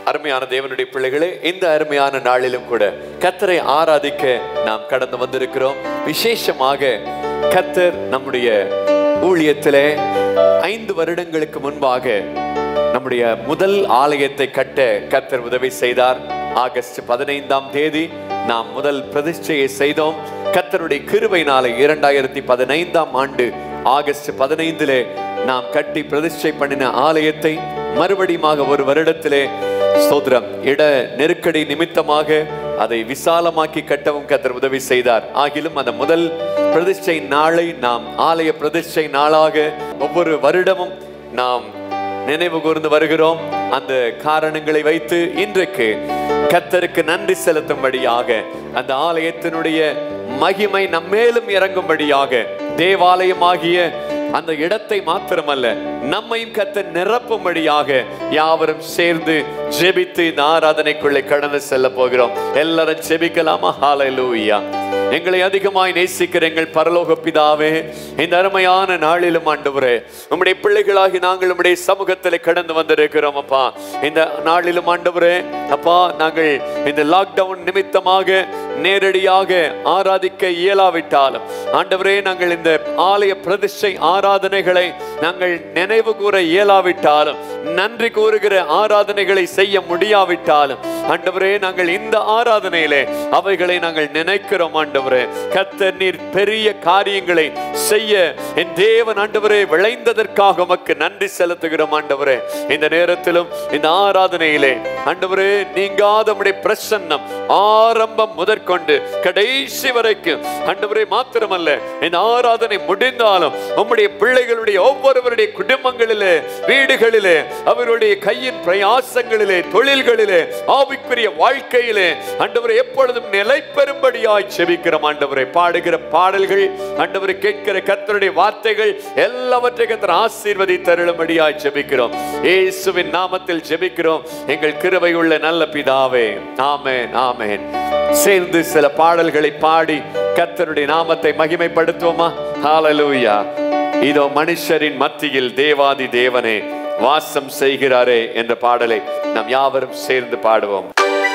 அருமையான தேவனுடைய பிள்ளைகளே இந்த அருமையான நாளிலும் கூட கத்தரை ஆராதிக்க நாம் கடந்து வந்திருக்கிறோம் விசேஷமாக கத்தர் நம்முடைய ஊழியத்திலே ஐந்து வருடங்களுக்கு முன்பாக நம்முடைய முதல் ஆலயத்தை கட்ட கத்தர் உதவி செய்தார் ஆகஸ்ட் பதினைந்தாம் தேதி நாம் முதல் பிரதிஷ்டையை செய்தோம் கத்தருடைய கிருபையினாலே இரண்டாயிரத்தி பதினைந்தாம் ஆண்டு ஆகஸ்ட் பதினைந்திலே நாம் கட்டி பிரதிஷ்டை பண்ணின ஆலயத்தை மறுபடியுமாக ஒரு வருடத்திலே ஸ்தோத்திரம் இட நெருக்கடி நிமித்தமாக அதை விசாலமாக்கி கட்டவும் கத்தர் உதவி செய்தார் ஆகிலும் அந்த முதல் பிரதிஷ்டை நாளை நாம் ஆலய பிரதிஷ்டை நாளாக ஒவ்வொரு வருடமும் நாம் நினைவு கூர்ந்து வருகிறோம் அந்த காரணங்களை வைத்து இன்றைக்கு கத்தருக்கு நன்றி செலுத்தும்படியாக அந்த ஆலயத்தினுடைய மகிமை நம்மேலும் இறங்கும்படியாக தேவாலயமாகிய அந்த இடத்தை மாத்திரமல்ல நம்மையும் கத்த நிரப்பும்படியாக யாவரும் சேர்ந்து ஜெபித்து இந்த ஆராதனைக்குள்ளே கடந்து செல்ல போகிறோம் எல்லாரும் ஜெபிக்கலாமா ஹalleluya எங்களை அதிகமாய் நேசிக்கிற எங்கள் பரலோக பிதாவே இந்த அருமையான நாளிலும் ஆண்டவரே உம்முடைய பிள்ளைகளாகி நாங்கள் உம்முடைய சமூகத்தில் கடந்து வந்திருக்கிறோம் அப்பா இந்த நாளிலும் ஆண்டவரே அப்பா நாங்கள் இந்த லாக்டவுன் நிமித்தமாக நேரடியாக ஆராதிக்க இயலாவிட்டாலும் ஆண்டவரே நாங்கள் இந்த ஆலய பிரதிஷ்டை ஆராதனைகளை நாங்கள் நினைவு கூற இயலாவிட்டாலும் நன்றி கூறுகிற ஆராதனைகளை செய்ய முடியாவிட்டாலும் ஆண்டவரே நாங்கள் இந்த ஆராதனையிலே அவைகளை நாங்கள் நினைக்கிறோம் ஆண்டவரே கத்தர் நீர் பெரிய காரியங்களை செய்ய என் தேவன் ஆண்டவரே விளைந்ததற்காக உமக்கு நன்றி செலுத்துகிறோம் ஆண்டவரே இந்த நேரத்திலும் இந்த ஆராதனையிலே ஆண்டவரே நீங்காத உம்முடைய பிரசன்னம் ஆரம்பம் முதற்கொண்டு கடைசி வரைக்கும் ஆண்டவரே மாத்திரமல்ல இந்த ஆராதனை முடிந்தாலும் உம்முடைய பிள்ளைகளுடைய ஒவ்வொருவருடைய குடும்பங்களிலே வீடுகளிலே அவருடைய கையின் பிரயாசங்களிலே தொழில்களிலே ஆவிக்குரிய வாழ்க்கையிலே ஆண்டவரை எப்பொழுதும் நிலை பெறும்படியாய் செபிக்கிறோம் ஆண்டவரை பாடுகிற பாடல்கள் ஆண்டவரை கேட்கிற கர்த்தருடைய வார்த்தைகள் எல்லாவற்றையும் கர்த்தர் ஆசீர்வதி தருளும்படியாய் செபிக்கிறோம் இயேசுவின் நாமத்தில் ஜெபிக்கிறோம் எங்கள் கிருபை உள்ள நல்ல பிதாவே ஆமென் ஆமென் சேர்ந்து சில பாடல்களை பாடி கர்த்தருடைய நாமத்தை மகிமைப்படுத்துவோமா ஹalleluya இதோ மனுஷரின் மத்தியில் தேவாதி தேவனே வாசம் செய்கிறாரே என்ற பாடலை நாம் யாவரும் சேர்ந்து பாடுவோம்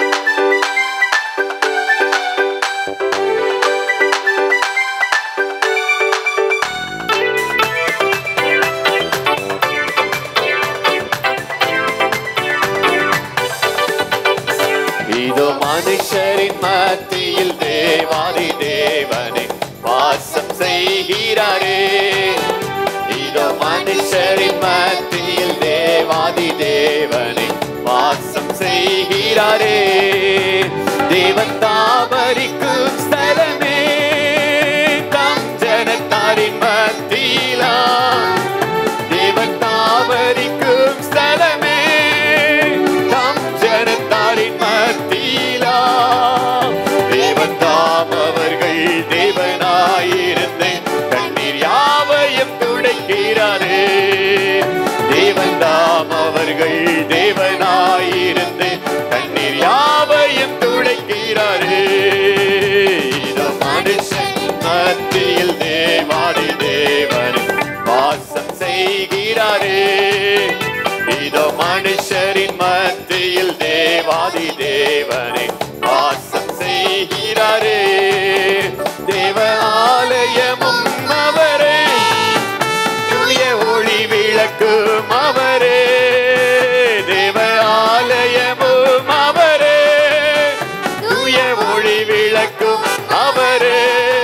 இதோ மனுஷரின் மத்தியில் தேவாதி தேவனே வாசம் செய்கிறாரே இதோ மனுஷரின் மத்தியில் தேவாதி தேவனே வாசம் செய்கிறாரே தேவன் தாமரிக்கும் ஸ்தலமே தம் ஜனத்தாரின் மத்தியிலா தேவன் தாமரிக்கும் ஸ்தலமே தம் ஜனத்தாரின் மத்தியிலா தேவன் தாம் அவர்கள் தேவனாயிருந்து கண்ணீர் யாவையும் துடைக்கிறாரே தேவன் தாம் அவர்கள் தேவனாயிருந்து கண்ணீர் யாவையும் துடைக்கிறாரே இதோ மனுஷன் மத்தியில் தேவாதி தேவன் வாசம் செய்கிறாரே இதோ மனுஷரின் மத்தியில் தேவாதி தேவனே வாசம் செய்கிறாரே தேவ ஆலயமும் அவரே தூய ஒளி விளக்கும் அவரே தேவ ஆலயமும் அவரே தூய ஒளி விளக்கும் அவரே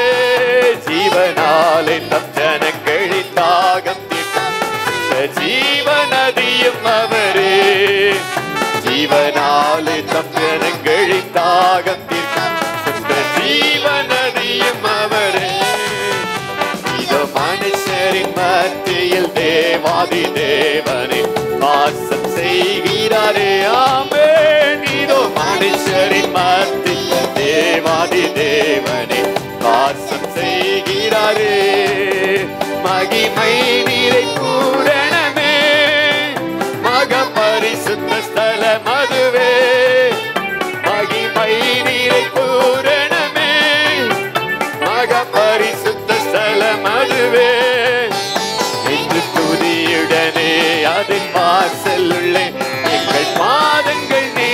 ஜீவனாலே தம் ஜனங்களின் தாகம் தீர்க்கும் இந்த ஜீவநதியும் அவரே ஜீவனாலே தம் ஜனங்களின் தாகம் தீர்க்கும் இந்த ஜீவநதியும் அவரே இதோ மனுஷரின் மத்தியில் தேவாதி தேவனே வாசம் செய்கிறாரே ஆமென் இதோ மனுஷரின் மத்தியில் தேவாதி தேவனே வாசம் செய்கிறாரே மகிமை நீரை பூரணமே மக பரிசுத்த ஸ்தலம் அதுவே மகிமை நீரை பூரணமே மக பரிசுத்த ஸ்தலம் அதுவே என்று துதியுடனே அதன் வாசல் உள்ளே எங்கள் பாதங்கள்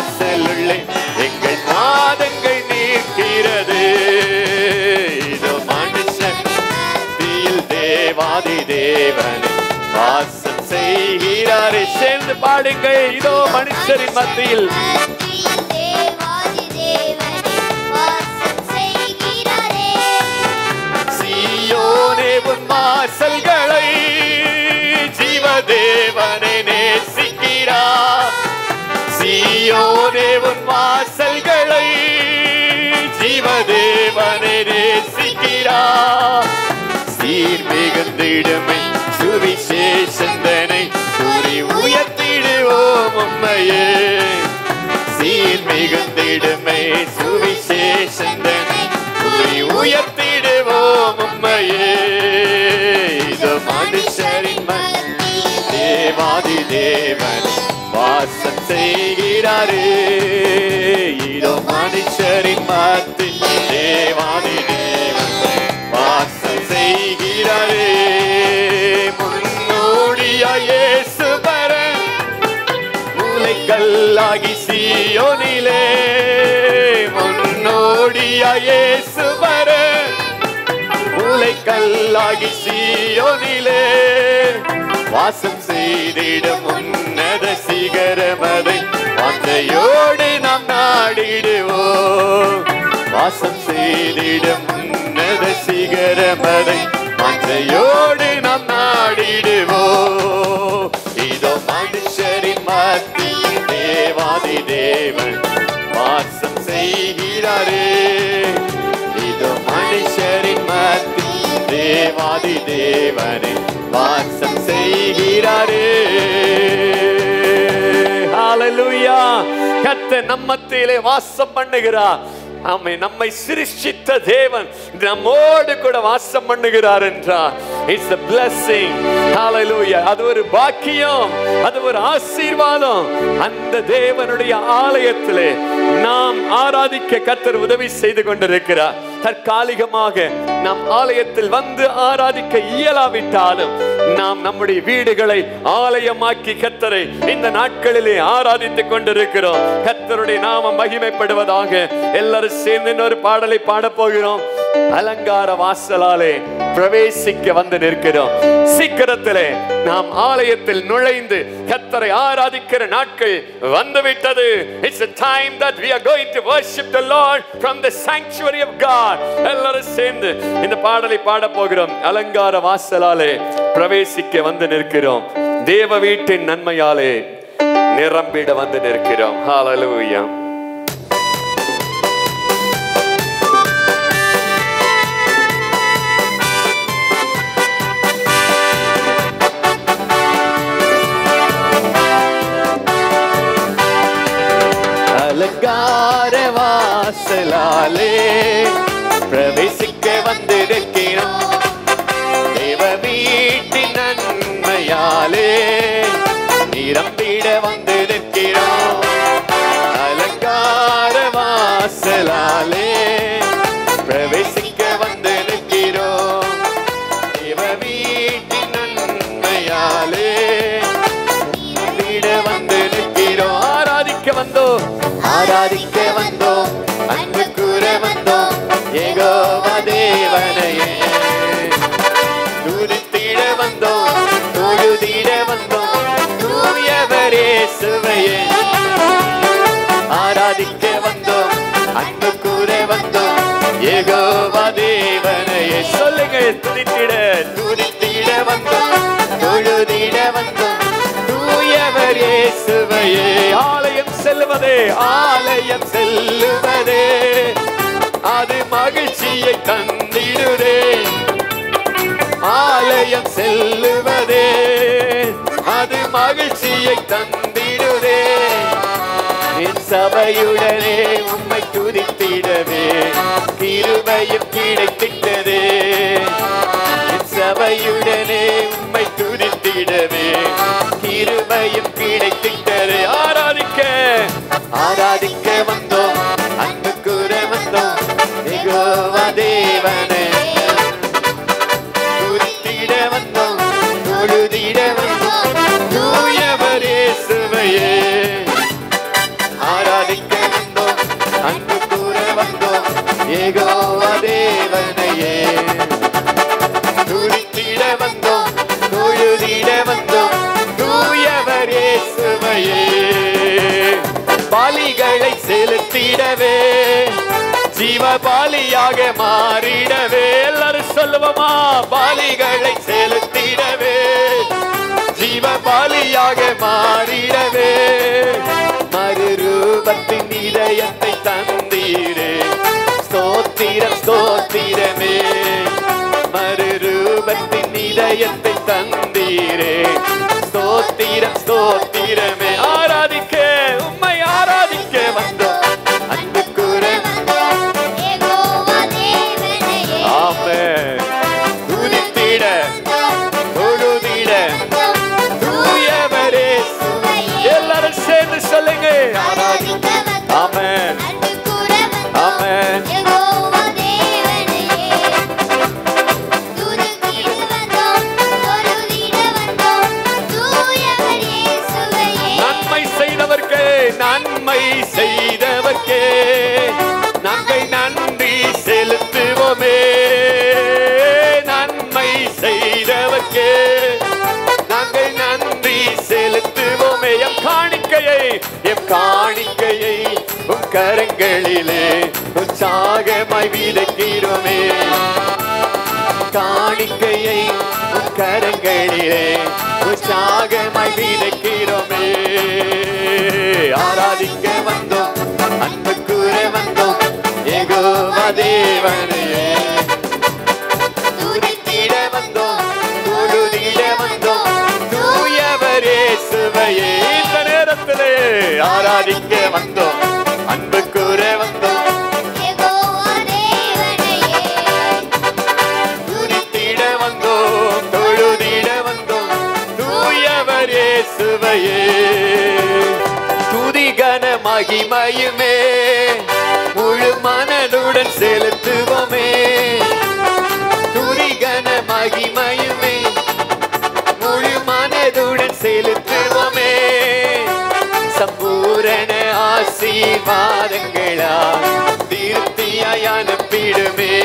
வாசலுள்ளே எங்கள் பாதங்கள் நீக்கிறது இதோ மனுஷன் தீயில் தேவாதி தேவன் வாசம் செய்கிறாரே சேர்ந்து பாடுங்கள் இதோ மனுஷரின் மத்தியில் மத்தியில் தேவாதி தேவனே வாசம் செய்கிறாரே சீயோனே உன் வாசல்களை ஜீவதேவனை நேசிக்கிறார் சீயோனே உன் வாசல்களை ஜீவதேவனை நேசிக்கிறார் சீர் மிகுந்திடுமை சுவிசேஷந்தனை கூறி உயர்த்திடுவோம் உம்மையே சீர் மிகுந்திடுமை சுவிசேஷந்தனை கூறி உயர்த்திடுவோம் உம்மையே இது மனுஷரின் மத்தியில் தேவாதி தேவன் வாசம் செய்கிறாரே இதோ மனுஷரின் மத்தியில் தேவாதி தேவன் வாசம் செய்கிறாரே முன்னோடியா இயேசு பரன் மூளைக்கல்லாகி சீயோனிலே முன்னோடியா இயேசு பரன் மூளைக்கல்லாகி சீயோனிலே வாசம் செய்திடும் உன்னத சிகரமதை வாஞ்சையோடு நாம் நாடிடுவோம் வாசம் செய்திடும் உன்னத சிகரமதை வாஞ்சையோடு நாம் நாடிடுவோம் இதோ மனுஷரின் மத்தியில் தேவாதி தேவன் வாசம் செய்கிறாரே இதோ மனுஷரின் மத்தியில் தேவாதி தேவனை வாசம் செய்கிறாரே ஹalleluya கர்த்தர் நம்ம மத்தியிலே வாசம் பண்ணுகிறார் ஆமை நம்மை சிருஷ்டித்த தேவன் நம்மோடு கூட வாசம் பண்ணுகிறார் என்றார் இட்ஸ் a blessing hallelujah அது ஒரு பாக்கியம் அது ஒரு ஆசீர்வாதம் அந்த தேவனுடைய ஆலயத்திலே நாம் ஆராதிக்க கர்த்தர் உதவி செய்து கொண்டிருக்கிறார் தற்காலிகமாக நாம் ஆலயத்தில் வந்து ஆராதிக்க இயலாவிட்டாலும் நாம் நம்முடைய வீடுகளை ஆலயமாக்கி கத்தரை இந்த நாட்களிலே ஆராதித்துக் கொண்டிருக்கிறோம் கத்தருடைய நாமம் மகிமைப்படுவதாக எல்லாரும் சேர்ந்து இன்னொரு பாடலை பாடப் போகிறோம் அலங்கார வாசலாலே பிரவேசிக்க வந்து நிற்கிறோம் சீக்கிரத்திலே நாம் ஆலயத்தில் நுழைந்து கத்தரை ஆராதிக்கிற நாட்கள் வந்துவிட்டது it's a time that we are going to worship the Lord from the sanctuary of God எல்லாரும் சேர்ந்து இந்த பாடலை பாட போகிறோம் அலங்கார வாசலாலே பிரவேசிக்க வந்து நிற்கிறோம் தேவ வீட்டின் நன்மையாலே நிரம்பிட வந்து நிற்கிறோம் ஹalleluya அலங்கார வாசலாலே பிரவேசிக்க வந்திருக்கிறோம் தேவ வீட்டின் நன்மையாலே நிரம்பிட வந்திருக்கிறோம் அலங்கார வாசலாலே பிரவேசிக்க வந்து நிற்கிறோம் தேவ வீட்டின் நன்மையாலே நிரம்பிட வந்து நிற்கிறோம் ஆராதிக்க வந்தோம் ஆராதிக்க வந்தோம் அன்பு கூற வந்தோம் ஏகோவா தேவனையே துதித்திட வந்தோம் தொழுதிட வந்தோம் தூயவரே சுவையே ஆராதிக்க வந்தோம் அன்பு கூற வந்தோம் ஏகோவா தேவனையே சொல்லுங்க துதித்திட துதித்திட வந்தோம் தொழுதிட வந்தோம் தூயவர் இயேசுவையே ஆலயம் செல்வதே ஆலயம் செல்லுவதே அது மகிழ்ச்சியை தந்திடுதே ஆலயம் செல்லுவதே அது மகிழ்ச்சியை தந்திடுதே என் சபையுடனே உம்மை துதித்திடவே கிருபையும் கிடைத்திட்டதே என் சபையுடனே உம்மை துதித்திடவே கிருபையும் கிடைத்திட்டதே ஆராதிக்க ஆராதிக்க வந்தோம் அன்பு கூற வந்தோம் யெகோவா தேவனே துதித்திட வந்தோம் தொழுதிட வந்தோம் தூயவர் இயேசுவையே வந்தோம் தூயவர் இயேசுவையே பலிகளை செலுத்திடவே ஜீவ பலியாக மாறிடவே எல்லாரும் சொல்லுவோமா பலிகளை செலுத்திடவே ஜீவ பலியாக மாறிடவே மறுரூபத்தின் இதயத்தை தந்தீரே ஸ்தோத்திரம் ஸ்தோத்திரமே மறுரூபத்தின் இதயத்தை தந்தீரே ஸ்தோத்திரம் ஸ்தோத்திரமே ஆராதிக்க உம்மை ஆராதிக்க வந்தோம் அன்பு கூற யெகோவா தேவனையே ஆமென் துதித்திட தொழுதிட தூயவரே எல்லாரும் சேர்ந்து சொல்லுங்க ஆராதிக்க வந்தோம் ஆமென் அன்பு கூற வந்தோம் ஆமென் யெகோவா தேவனையே துதித்திட வந்தோம் தொழுதிட வந்தோம் தூயவர் இயேசுவையே நன்மை செய்தவர்க்கே நன்மை செய்தவர்க்கே நாங்கள் நன்றி செலுத்துவோமே நன்மை செய்தவர்க்கே நாங்கள் நன்றி செலுத்துவோமே எம் காணிக்கையை எம் காணிக்கையை உம் கரங்களிலே உற்சாகமாய் விதைக்கிறோமே காணிக்கையை உன் கரங்களிலே உற்சாகமாய் விதைக்கிறோமே ஆராதிக்க வந்தோம் அன்பு கூற வந்தோம் ஏகோவா தேவனையே துதித்திட வந்தோம் தொழுதிட வந்தோம் தூயவரே சுவையே இந்த நேரத்திலே ஆராதிக்க வந்தோம் அன்பு கூற வந்தோம் யெகோவா தேவனையே துதித்திட வந்தோம் தொழுதிட வந்தோம் தூயவர் இயேசுவையே துதிகன மகிமையுமே முழு மனதுடன் செலுத்துவோமே துதிகன மகிமையுமே முழு மனதுடன் செலுத்துவோமே சம்பூரண ஆசீர்வாதங்களா திருப்தியாய் அனுப்பிடுமே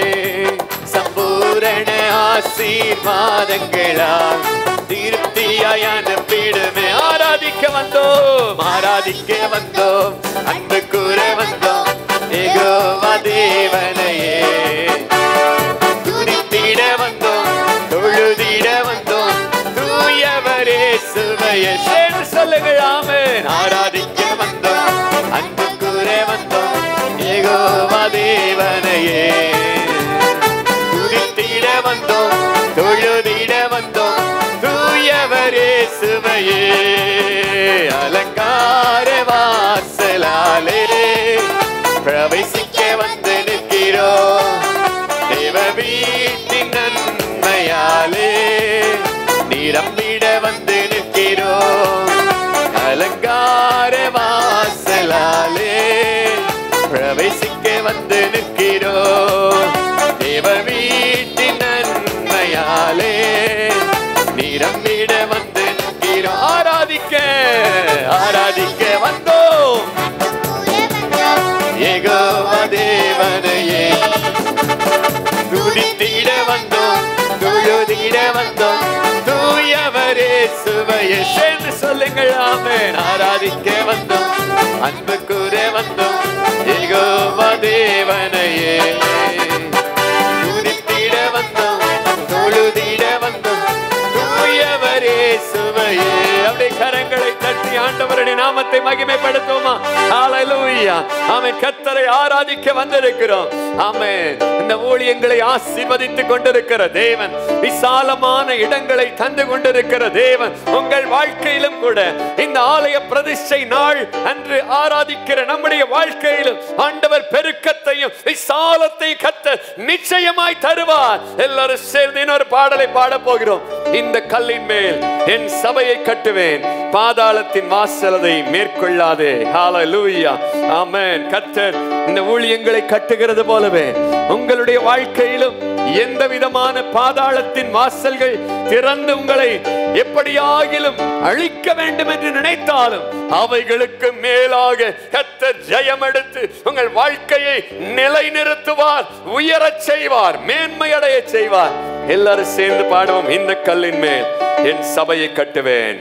சம்பூரண ஆசீர்வாதங்களா திருப்தியாய் அனுப்பிடுமே ஆராதிக்க வந்தோம் ஆராதிக்க வந்தோம் அன்பு கூற வந்தோம் ஏகோவா தேவனையே துதித்திட வந்தோம் தொழுதிட வந்தோம் தூயவரே சுவையை சேர்ந்து சொல்லுங்கள் ஆமென் ஆராதிக்க வந்தோம் அன்பு கூற வந்தோம் ஏகோவா தேவனையே துதித்திட வந்தோம் தொழுதிட வந்தோம் தூயவரே சுவையே அலங்கார வாசலாலே பிரவேசிக்க வந்து நிற்கிறோம் தேவ வீட்டின் நன்மையாலே நிரம்பிட வந்து நிற்கிறோம் அலங்கார வாசலாலே பிரவேசிக்க வந்து நிற்கிறோம் தேவ வீட்டின் நன்மையாலே நிரம்பிட வந்து நிற்கிறோம் ஆராதிக்க ஆராதிக்க வந்தோம் கூற வந்தோம் ஏகோவா தேவனையே துதித்திட வந்தோம் தொழுதிட வந்தோம் தூயவரே சுவையை சேர்ந்து சொல்லுங்கள் ஆமென் ஆராதிக்க வந்தோம் அன்பு கூற வந்தோம் ஏகோவா தேவனையே துதித்திட வந்தோம் தொழுதிட வந்தோம் தூயவரே சுவையே அப்படியே கரங்களை தட்டி ஆண்டவருடைய நாமத்தை மகிமைப்படுத்துவோமா ஹalleluya ஆமென் கர்த்தரை ஆராதிக்க வந்திருக்கிறோம் ஆமென் இந்த ஊழியங்களை ஆசீர்வதித்துக் கொண்டிருக்கிற தேவன் விசாலமான இடங்களை தந்து கொண்டிருக்கிற தேவன் உங்கள் வாழ்க்கையிலும் கூட இந்த ஆலய பிரதிஷ்டை நாள் அன்று ஆராதிக்கிற நம்முடைய வாழ்க்கையிலும் ஆண்டவர் பெருக்கத்தையும் விசாலத்தை கத்த நிச்சயமாய் தருவார் எல்லாரும் சேர்ந்து இன்னொரு பாடலை பாட போகிறோம் இந்த கல்லின் மேல் என் சபையை கட்டுவேன் பாதாளத்தின் வாசலதை மேற்கொள்ளாதே ஹalleluya ஆமென் கர்த்தர் இந்த ஊழியங்களை கட்டுகிறது போலவே உங்களுடைய வாழ்க்கையிலும் எந்த விதமான பாதாளத்தின் வாசல்கள் திறந்து உங்களை எப்படியாகிலும் அழிக்க வேண்டும் என்று நினைத்தாலும் அவைகளுக்கு மேலாக கர்த்தர் ஜெயம் எடுத்து உங்கள் வாழ்க்கையை நிலைநிறுத்துவார் உயரச் செய்வார் மேன்மையடைய செய்வார் எல்லாரும் சேர்ந்து பாடுவோம் இந்த கல்லின் மேல் என் சபையை கட்டுவேன்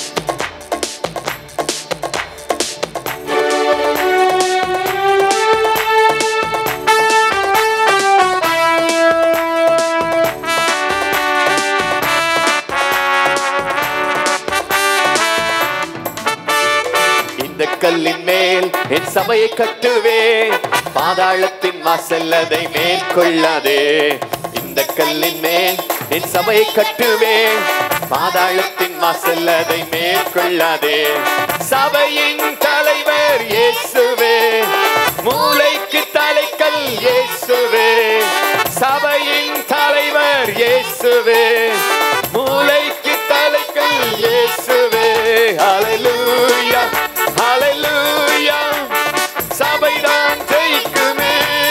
இந்த கல்லின் மேல் என் சபையை கட்டுவேன் பாதாளத்தின் வாசல் அதை மேற்கொள்ளாதே இந்த கல்லின் மேல் என் சபையை கட்டுவேன் பாதாளத்தின் வாசல் அதை மேற்கொள்ளாதே சபையின் தலைவர் இயேசுவே மூளைக்கு தலைக்கல் இயேசுவே சபையின் தலைவர் இயேசுவே மூளைக்கு தலைக்கல் இயேசுவே ஹalleluya ஹalleluya சபைதான் ஜெயிக்குமே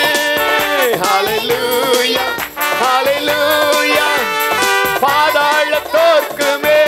ஹalleluya ஹalleluya பாதாள தோற்குமே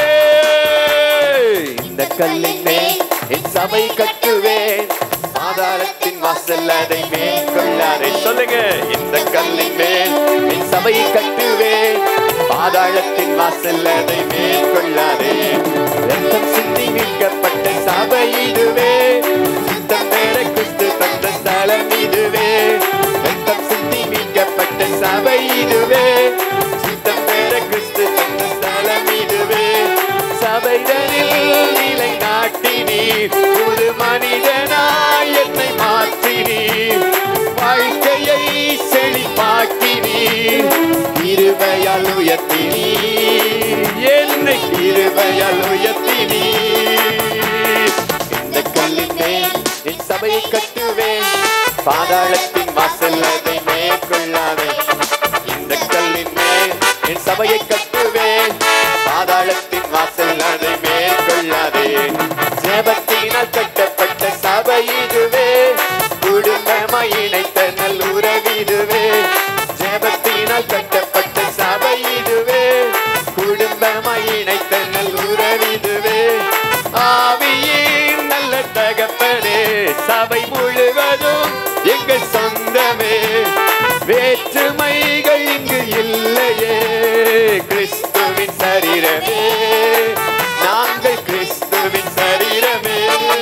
இந்த கல்லின் மேல் என் சபை கட்டுவேன் பாதாளத்தின் வாசல் அதை மேற்கொள்ளாதே சொல்லுங்க இந்த கல்லின் மேல் என் சபையை கட்டுவேன் பாதாளத்தின் வாசல் அதை மேற்கொள்ளாதே ரத்தம் சிந்தி மீட்கப்பட்ட சபை இதுவே சித்தம் பெற கிறிஸ்து தந்த ஸ்தலம் இதுவே ரத்தம் சிந்தி மீட்கப்பட்ட சபை இதுவே சித்தம் பெற கிறிஸ்து தந்த ஸ்தலம் இதுவே சபைதனில் நிலை நாட்டினீர் ஒரு மனிதனாய் என்னை மாற்றினீர் வாழ்க்கையை செழிப்பாக்கினீர் இருவையால் உயர்த்தினீர் என்னை இருவையால் உயர்த்தினீர் இந்த கல்லின் மேல் என் சபையை கட்டுவேன் பாதாளத்தின் வாசல் அதை மேற்கொள்ளாதே இந்த கல்லின் மேல் என் சபையை கட்டுவேன் பாதாளத்தின் வாசல் அதை மேற்கொள்ளாதே ஜெபத்தினால் கட்டப்பட்ட சபை இதுவே குடும்பமாய் இணைத்த நல்லுறவிதுவே ஜெபத்தினால் கட்டப்பட்ட சபை இதுவே குடும்பமாய் இணைத்த நல்லுறவிதுவே ஆவியின் நல்ல தகப்பனே சபை முழுவதும் எங்கள் சொந்தமே வேற்றுமைகள் இங்கு இல்லையே கிறிஸ்துவின் சரீரமே நாங்கள் கிறிஸ்துவின் சரீரமே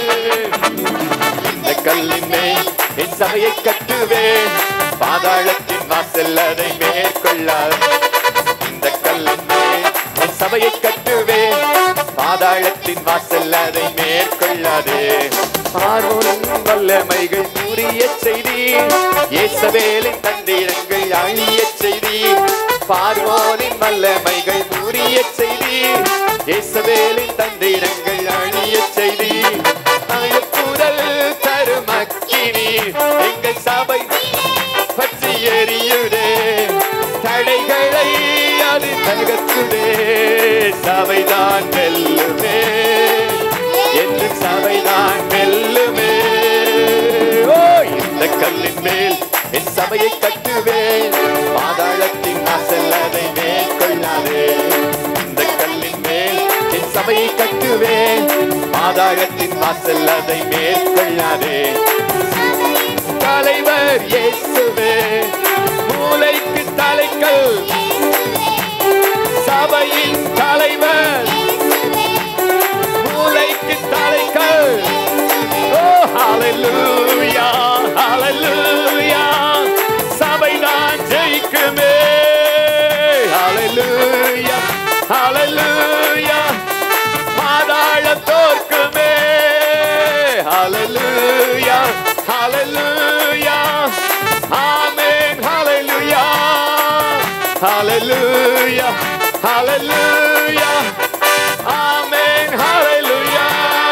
இந்த கல்லின் மேல் என் சபையை கட்டுவேன் பாதாளத்தின் வாசல் அதை மேற்கொள்ளாது இந்த கல்லின் மேல் என் சபையை கட்டுவேன் பாதாளத்தின் வாசல் அதை மேற்கொள்ளாதே பார்வோனின் வல்லமைகள் முறிய செய்தி இயேசவேலின் தந்திரங்கள் அழிய செய்தி பார்வோனின் வல்லமைகள் முறிய செய்தி இயேசவேலின் தந்திரங்கள் அழிய செய்தி அழுப்புதல் தருமக்கினி எங்கள் சபை பற்றி எரியுதே தடைகளை அது தகத்துதே சபைதான் வெல்லுமே என்று சபைதான் வெல்லுமே ஓ இந்த கல்லின் மேல் என் சபையை கட்டுவேன் பாதாளத்தின் வாசல் அதை மேற்கொள்ளாதே இந்த கல்லின் மேல் என் சபையை கட்டுவேன் பாதாளத்தின் வாசல் அதை மேற்கொள்ளாதே தலைவர் இயேசுவே மூளைக்கு தலைக்கல் சபையின் தலைவர் மூளைக்கு தலைக்கல் ஓ ஹalleluya ஹalleluya சபைதான் ஜெயிக்குமே ஹalleluya ஹalleluya பாதாள தோற்குமே ஹalleluya ஹalleluya ஆமென் ஹalleluya ஹalleluya ஹalleluya ஆமென் ஹalleluya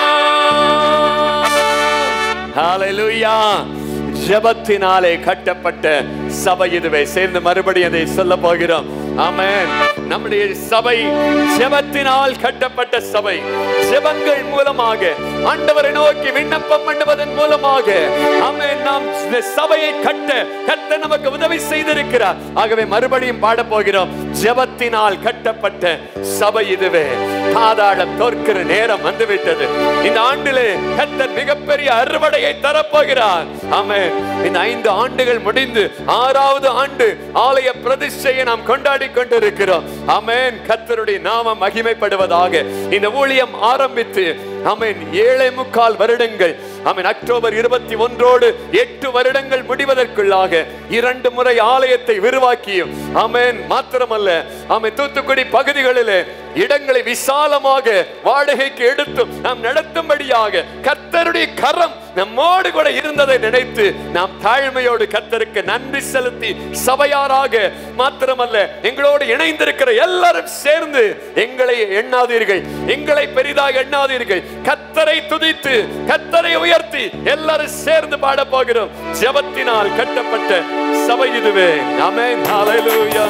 ஹalleluya ஜெபத்தினாலே கட்டப்பட்ட சபை இதுவே சேர்ந்து மறுபடியும் அதை சொல்ல போகிறோம் ஆமென் நம்முடைய சபை ஜெபத்தினால் கட்டப்பட்ட சபை ஜெபங்கள் மூலமாக ஆண்டவரை நோக்கி விண்ணப்பம் பண்ணுவதன் மூலமாக ஆமென் நாம் இந்த சபையை கட்ட கத்த நமக்கு உதவி செய்திருக்கிறார் ஆகவே மறுபடியும் பாட போகிறோம் ஜெபத்தினால் கட்டப்பட்ட சபை இதுவே பாதாளம் தோற்கிற நேரம் வந்துவிட்டது இந்த ஆண்டிலே கத்தர் மிகப்பெரிய அறுவடையை தரப்போகிறார் ஆமென் இந்த ஐந்து ஆண்டுகள் முடிந்து ஆறாவது ஆண்டு ஆலய பிரதிஷ்டையை நாம் கொண்டாடி கொண்டிருக்கிறோம் ஆமென் கத்தருடைய நாமம் மகிமைப்படுவதாக இந்த ஊழியம் ஆரம்பித்து ஆமென் ஏழை முக்கால் வருடங்கள் ஆமென் அக்டோபர் இருபத்தி ஒன்றோடு எட்டு வருடங்கள் முடிவதற்குள்ளாக இரண்டு முறை ஆலயத்தை விரிவாக்கியும் ஆமென் மாத்திரமல்ல ஆமென் தூத்துக்குடி பகுதிகளிலே இடங்களை விசாலமாக வாடகைக்கு எடுத்தும் நாம் நடத்தும்படியாக கர்த்தருடைய கரம் நம்மோடு கூட இருந்ததை நினைத்து நாம் தாழ்மையோடு கர்த்தருக்கு நன்றி செலுத்தி சபையாராக மாத்திரமல்ல எங்களோடு இணைந்திருக்கிற எல்லாரும் சேர்ந்து எங்களை எண்ணாதீர்கள் எங்களை பெரிதாக எண்ணாதீர்கள் கத்தரை துதித்து கத்தரை உயர்த்தி எல்லாரும் சேர்ந்து பாட போகிறோம் ஜெபத்தினால் கட்டப்பட்ட சபை இதுவே ஆமென் ஹalleluya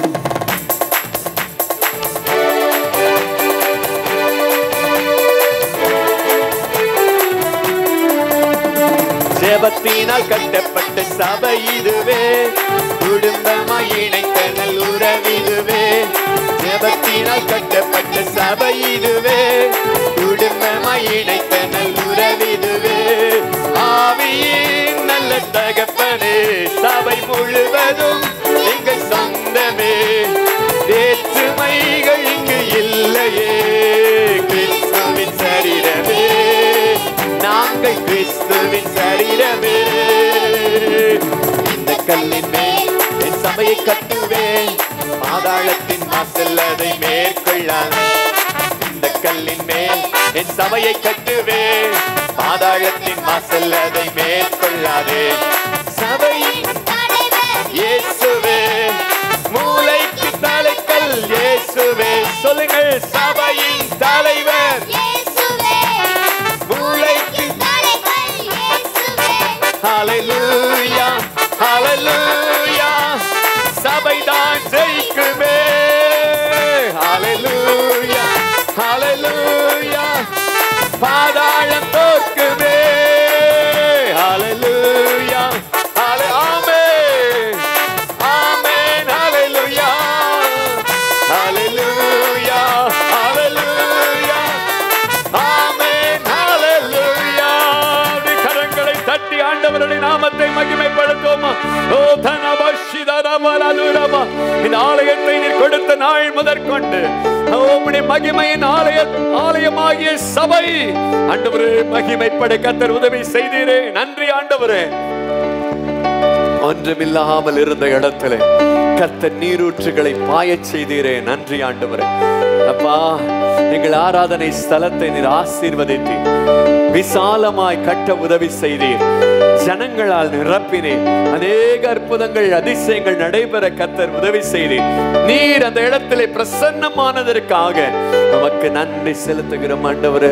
ஜெபத்தினால் கட்டப்பட்ட சபை இதுவே குடும்பமாய் இணைத்த நல் உறவிதுவே ஜெபத்தினால் கட்டப்பட்ட சபை இதுவே குடும்பமாய் இணைத்த நல் உறவிதுவே ஆவியின் நல்ல தகப்பனே சபை முழுவதும் எங்கள் சொந்தமே வேற்றுமைகள் இங்கு இல்லையே கிறிஸ்துவின் சரீரமே நாங்கள் கிறிஸ்துவின் சரீரமே இந்த கல்லின் மேல் என் சபையை கட்டுவேன் பாதாளத்தின் வாசல் அதை மேற்கொள்ளாது இந்த கல்லின் மேல் என் சபையை கட்டுவேன் பாதாளத்தின் வாசல் அதை மேற்கொள்ளாதே சபையின் இயேசுவே மூளைக்கு தலைக்கல் இயேசுவே சொல்லுங்கள் சபையின் தலைவர் மூளைக்கு ஹalleluya ஹalleluya சபைதான் ஜெயிக்குமே ஹalleluya ஹalleluya பாதாளம் தோற்குமே ஹalleluya ஹalலே ஆமென் ஆமென் ஹalleluya ஹalleluya ஹalleluya ஆமென் ஹalleluya அப்படி கரங்களை தட்டி ஆண்டவருடைய நாமத்தை மகிமைப்படுத்துவோமா ஓ தனபஷிதரமலதுரமா இந்த ஆலயத்தை நீர் கொடுத்த நாள் முதற்கொண்டு ஓ, உம்முடைய மகிமையின் ஆலய ஆலயமாகிய சபை ஆண்டவரே மகிமைப்பட கத்தர் உதவி செய்தீரே நன்றி ஆண்டவரே ஒன்றுமில்லாமல் இருந்த இடத்துல கர்த்தர் நீரூற்றுகளை பாயச் செய்தீரே நன்றி ஆண்டவரே அப்பா எங்கள் ஆராதனை ஸ்தலத்தை நீர் ஆசீர்வதித்தீர் விசாலமாய் கட்ட உதவி செய்தீர் ஜனங்களால் நிரப்பினீர் அநேக அற்புதங்கள் அதிசயங்கள் நடைபெற கத்தர் உதவி செய்தீர் நீர் அந்த இடத்திலே பிரசன்னமானதற்காக நமக்கு நன்றி செலுத்துகிறோம் ஆண்டவரே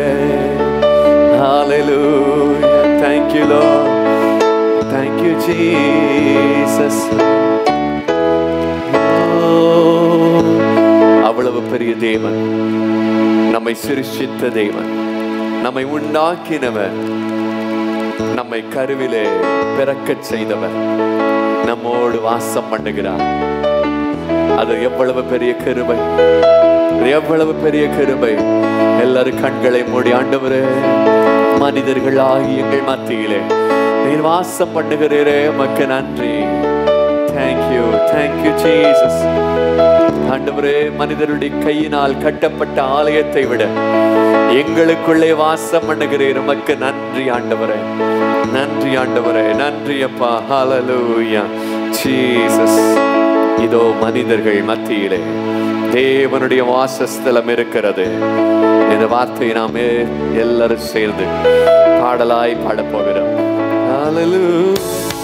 Hallelujah. Thank you, Lord. Thank you, Jesus. Oh, அவ்வளவு பெரிய தேவன் நம்மை சிருஷ்டித்த தேவன் நம்மை உண்டாக்கினவர் நம்மை கருவிலே பிறக்கச் செய்தவர் நம்மோடு வாசம் பண்ணுகிறார் அது எவ்வளவு பெரிய கிருபை அது எவ்வளவு பெரிய கிருபை எல்லாரும் கண்களை மூடி ஆண்டவரே மனிதர்களாகி எங்கள் மத்தியிலே நீர் வாசம் பண்ணுகிறீரே மக்கு நன்றி தேங்க்யூ தேங்க்யூ ஜீசஸ் ஆண்டவரே மனிதருடைய கையினால் கட்டப்பட்ட ஆலயத்தை விட எங்களுக்குள்ளே வாசம் பண்ணுகிறீர் உமக்கு நன்றி ஆண்டவரே நன்றி ஆண்டவரே நன்றி அப்பா ஹalleluya ஜீசஸ் இதோ மனிதர்கள் மத்தியிலே தேவனுடைய வாசஸ்தலம் இருக்கிறது இந்த வார்த்தையை நாமே எல்லாரும் சேர்ந்து பாடலாய் பாடப் போகிறோம் Hallelujah.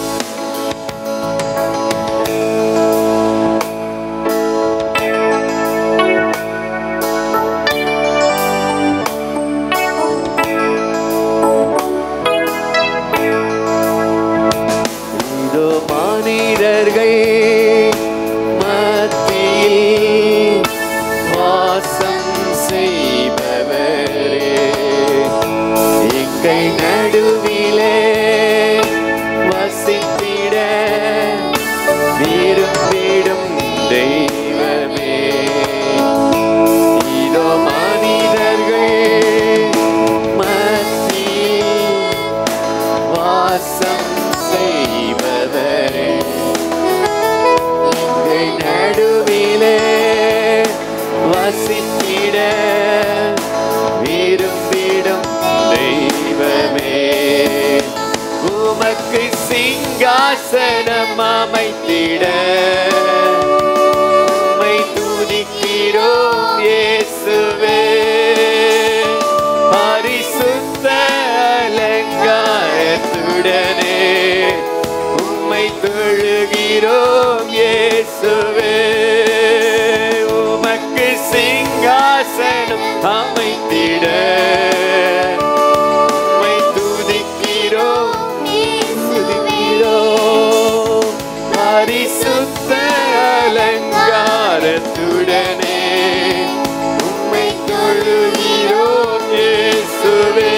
இதோ மனிதர்கள் மத்தியில் வாசம் செய்பவரே எங்கள் நடுவிலே அமைத்திட விரும்பிடும் தெய்வமே உமக்கு சிங்காசனம் அமைத்திட உம்மை துதிக்கிறோம் இயேசுவே பரிசுத்த அலங்காரத்துடனே உம்மை தொழுகிறோம் இயேசுவே உமக்கு சிங்காசனம் அமைத்திட உம்மை துதிக்கிறோம் துதிக்கிறோம் பரிசுத்த அலங்காரத்துடனே உம்மை தொழுகிறோம் இயேசுவே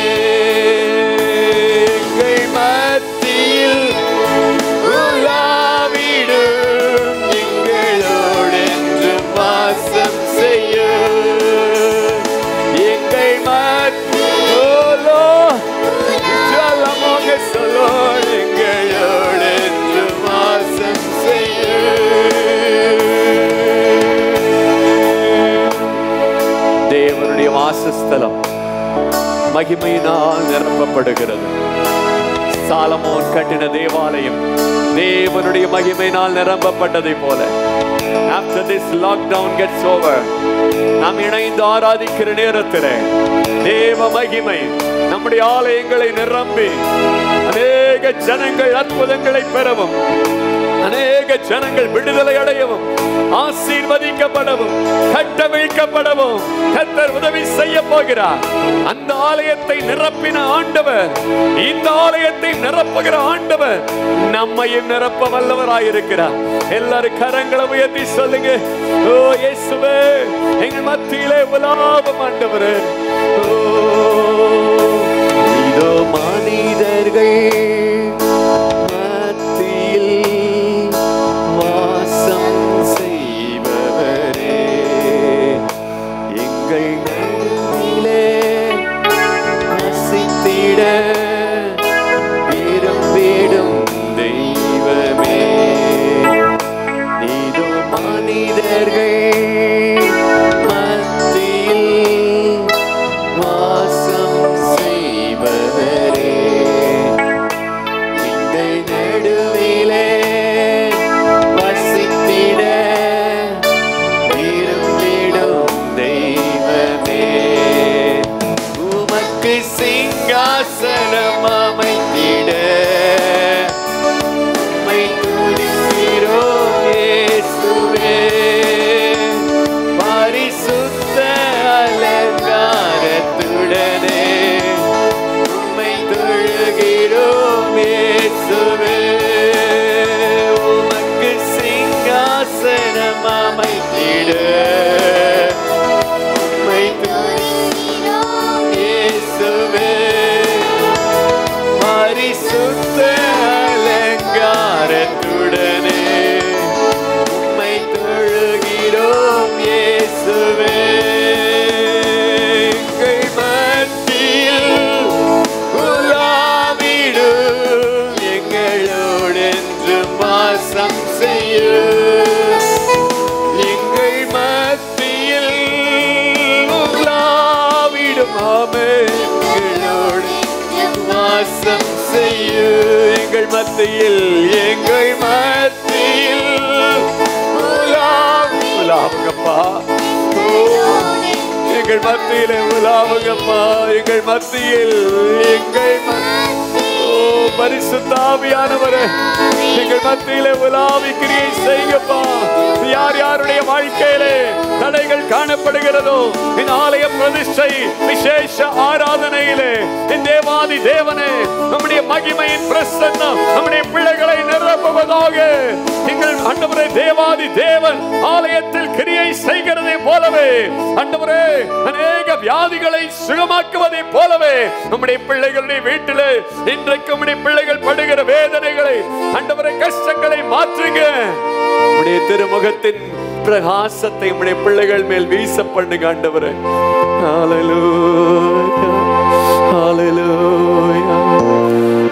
எங்கள் மத்தியில் உலாவிடும் எங்களோடென்றும் வாசம் செய்ய எங்கள் மத்தியோலோ ஜலமாக சொல்லோ எங்களோடென்றும் வாசம் செய்ய தேவனுடைய வாசஸ்தலம் மகிமையினால் நிரப்பப்படுகிறது சாலமோன் கட்டின தேவாலயம் தேவனுடைய மகிமையினால் நிரப்பப்பட்டதை போல after this lockdown gets over நாம் இணைந்து ஆராதிக்கிற நேரத்தில் தேவ மகிமை நம்முடைய ஆலயங்களை நிரம்பி அநேக ஜனங்கள் அற்புதங்களை பெறவும் அநேக ஜனங்கள் விடுதலை அடையவும் ஆசீர்வதிக்கப்படவும் கட்டவிழ்க்கப்படவும் கத்தர் உதவி செய்ய போகிறார் அந்த ஆலயத்தை நிரப்பின ஆண்டவர் இந்த ஆலயத்தை நிரப்புகிற ஆண்டவர் நம்மையும் நிரப்ப வல்லவராயிருக்கிறார் எல்லாரும் கரங்களை உயர்த்தி சொல்லுங்க ஓ இயேசுவே எங்கள் மத்தியிலே உலாபம் ஆண்டவரே ஓ இதோ மனிதர்கள் மத்தியில் வாசம் செய்பவரே எங்கள் நடுவிலே வசித்திட விரும்பிடும் தெய்வமே இதோ மனிதர்கள் மத்தியில் வாசம் செய்பவரே எங்கள் நடுவிலே வசித்திட விரும்பிடும் தெய்வமே உமக்கு சிங்காசனம் அமைத்திட உம்மை துதிக்கிறோம் இயேசுவே பரிசுத்த அலங்காரத்துடனே உம்மை தொழுகிறோம் இயேசுவே உமக்கு சிங்காசனம் அமைத்திட உம்மை துதிக்கிறோம் இயேசுவே பரிசுத்த அலங்காரத்துடனே உம்மை தொழுகிறோம் இயேசுவே எங்கள் மத்தியில் உலாவிடும் எங்களோடென்றும் வாசம் செய்யும் எங்கள் மத்தியில் உலாவிடும் ஆமே எங்களோடு வாசம் செய்ய எங்கள் மத்தியில் எங்கள் மத்தியில் உலாவி உலாவுங்கப்பா ஓ, எங்கள் மத்தியிலே உலாவுங்கப்பா எங்கள் மத்தியில் எங்கள் ம- ஓ பரிசுத்தாவியானவரே எங்கள் மத்தியிலே உலாவி கிரியை செய்யப்பா யார் யாருடைய வாழ்க்கையிலே தடைகள் காணப்படுகிறதோ இந்த ஆலய பிரதிஷ்டை விசேஷ ஆராதனையிலே என் தேவாதி தேவனே நம்முடைய மகிமையின் பிரசன்னம் நம்முடைய பிள்ளைகளை நிரப்புவதாக எங்கள் ஆண்டவரே தேவாதி தேவன் ஆலயத்தில் கிரியை செய்கிறதை போலவே ஆண்டவரே அநேக வியாதிகளை சுகமாக்குவதை போலவே நம்முடைய பிள்ளைகளுடைய வீட்டிலே இன்றைக்கு நம்முடைய பிள்ளைகள் படுகிற வேதனைகளை ஆண்டவரே கஷ்டங்களை மாற்றுங்க உடைய திருமுகத்தின் பிரகாசத்தை உடைய பிள்ளைகள் மேல் வீச பண்ணுங்க ஆண்டவரே ஹalleluya ஹalleluya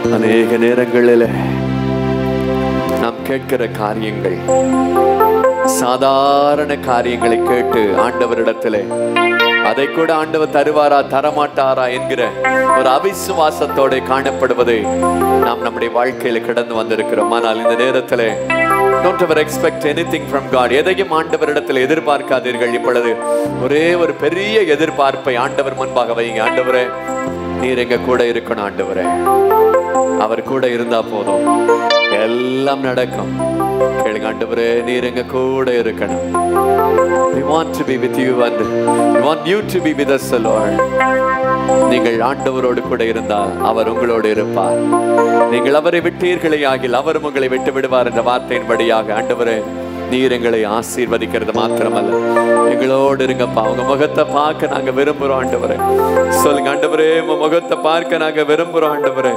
அநேக நேரங்களில் நாம் கேட்கிற காரியங்கள் சாதாரண காரியங்களை கேட்டு ஆண்டவரிடத்திலே அதை கூட ஆண்டவர் தருவாரா தரமாட்டாரா என்கிற ஒரு அவிசுவாசத்தோட காணப்படுவதை நாம் நம்முடைய வாழ்க்கையில கடந்து வந்திருக்கிறோம் ஆனால் இந்த நேரத்திலே don't ever expect anything from God எதையும் ஆண்டவரிடத்தில் எதிர்பார்க்காதீர்கள் இப்பொழுது ஒரே ஒரு பெரிய எதிர்பார்ப்பை ஆண்டவர் முன்பாக வைங்க ஆண்டவரே நீர் எங்க கூட இருக்கணும் ஆண்டவரே அவர் கூட இருந்தா போதும் எல்லாம் நடக்கும் கேளுங்க ஆண்டவரே நீர் எங்க கூட இருக்கணும் we want to be with you and we want you to be with us Lord நீங்கள் ஆண்டவரோடு கூட இருந்தால் அவர் உங்களோடு இருப்பார் நீங்கள் அவரை விட்டீர்களே ஆகில் அவரும் உங்களை விட்டு விடுவார் என்ற வார்த்தையின்படியாக ஆண்டவரே நீர் எங்களை ஆசீர்வதிக்கிறது மாத்திரமல்ல எங்களோடு இருங்கப்பா உங்க முகத்தை பார்க்க நாங்க விரும்புறோம் ஆண்டவரே சொல்லுங்க ஆண்டவரே உங்க முகத்தை பார்க்க நாங்க விரும்புறோம் ஆண்டவரே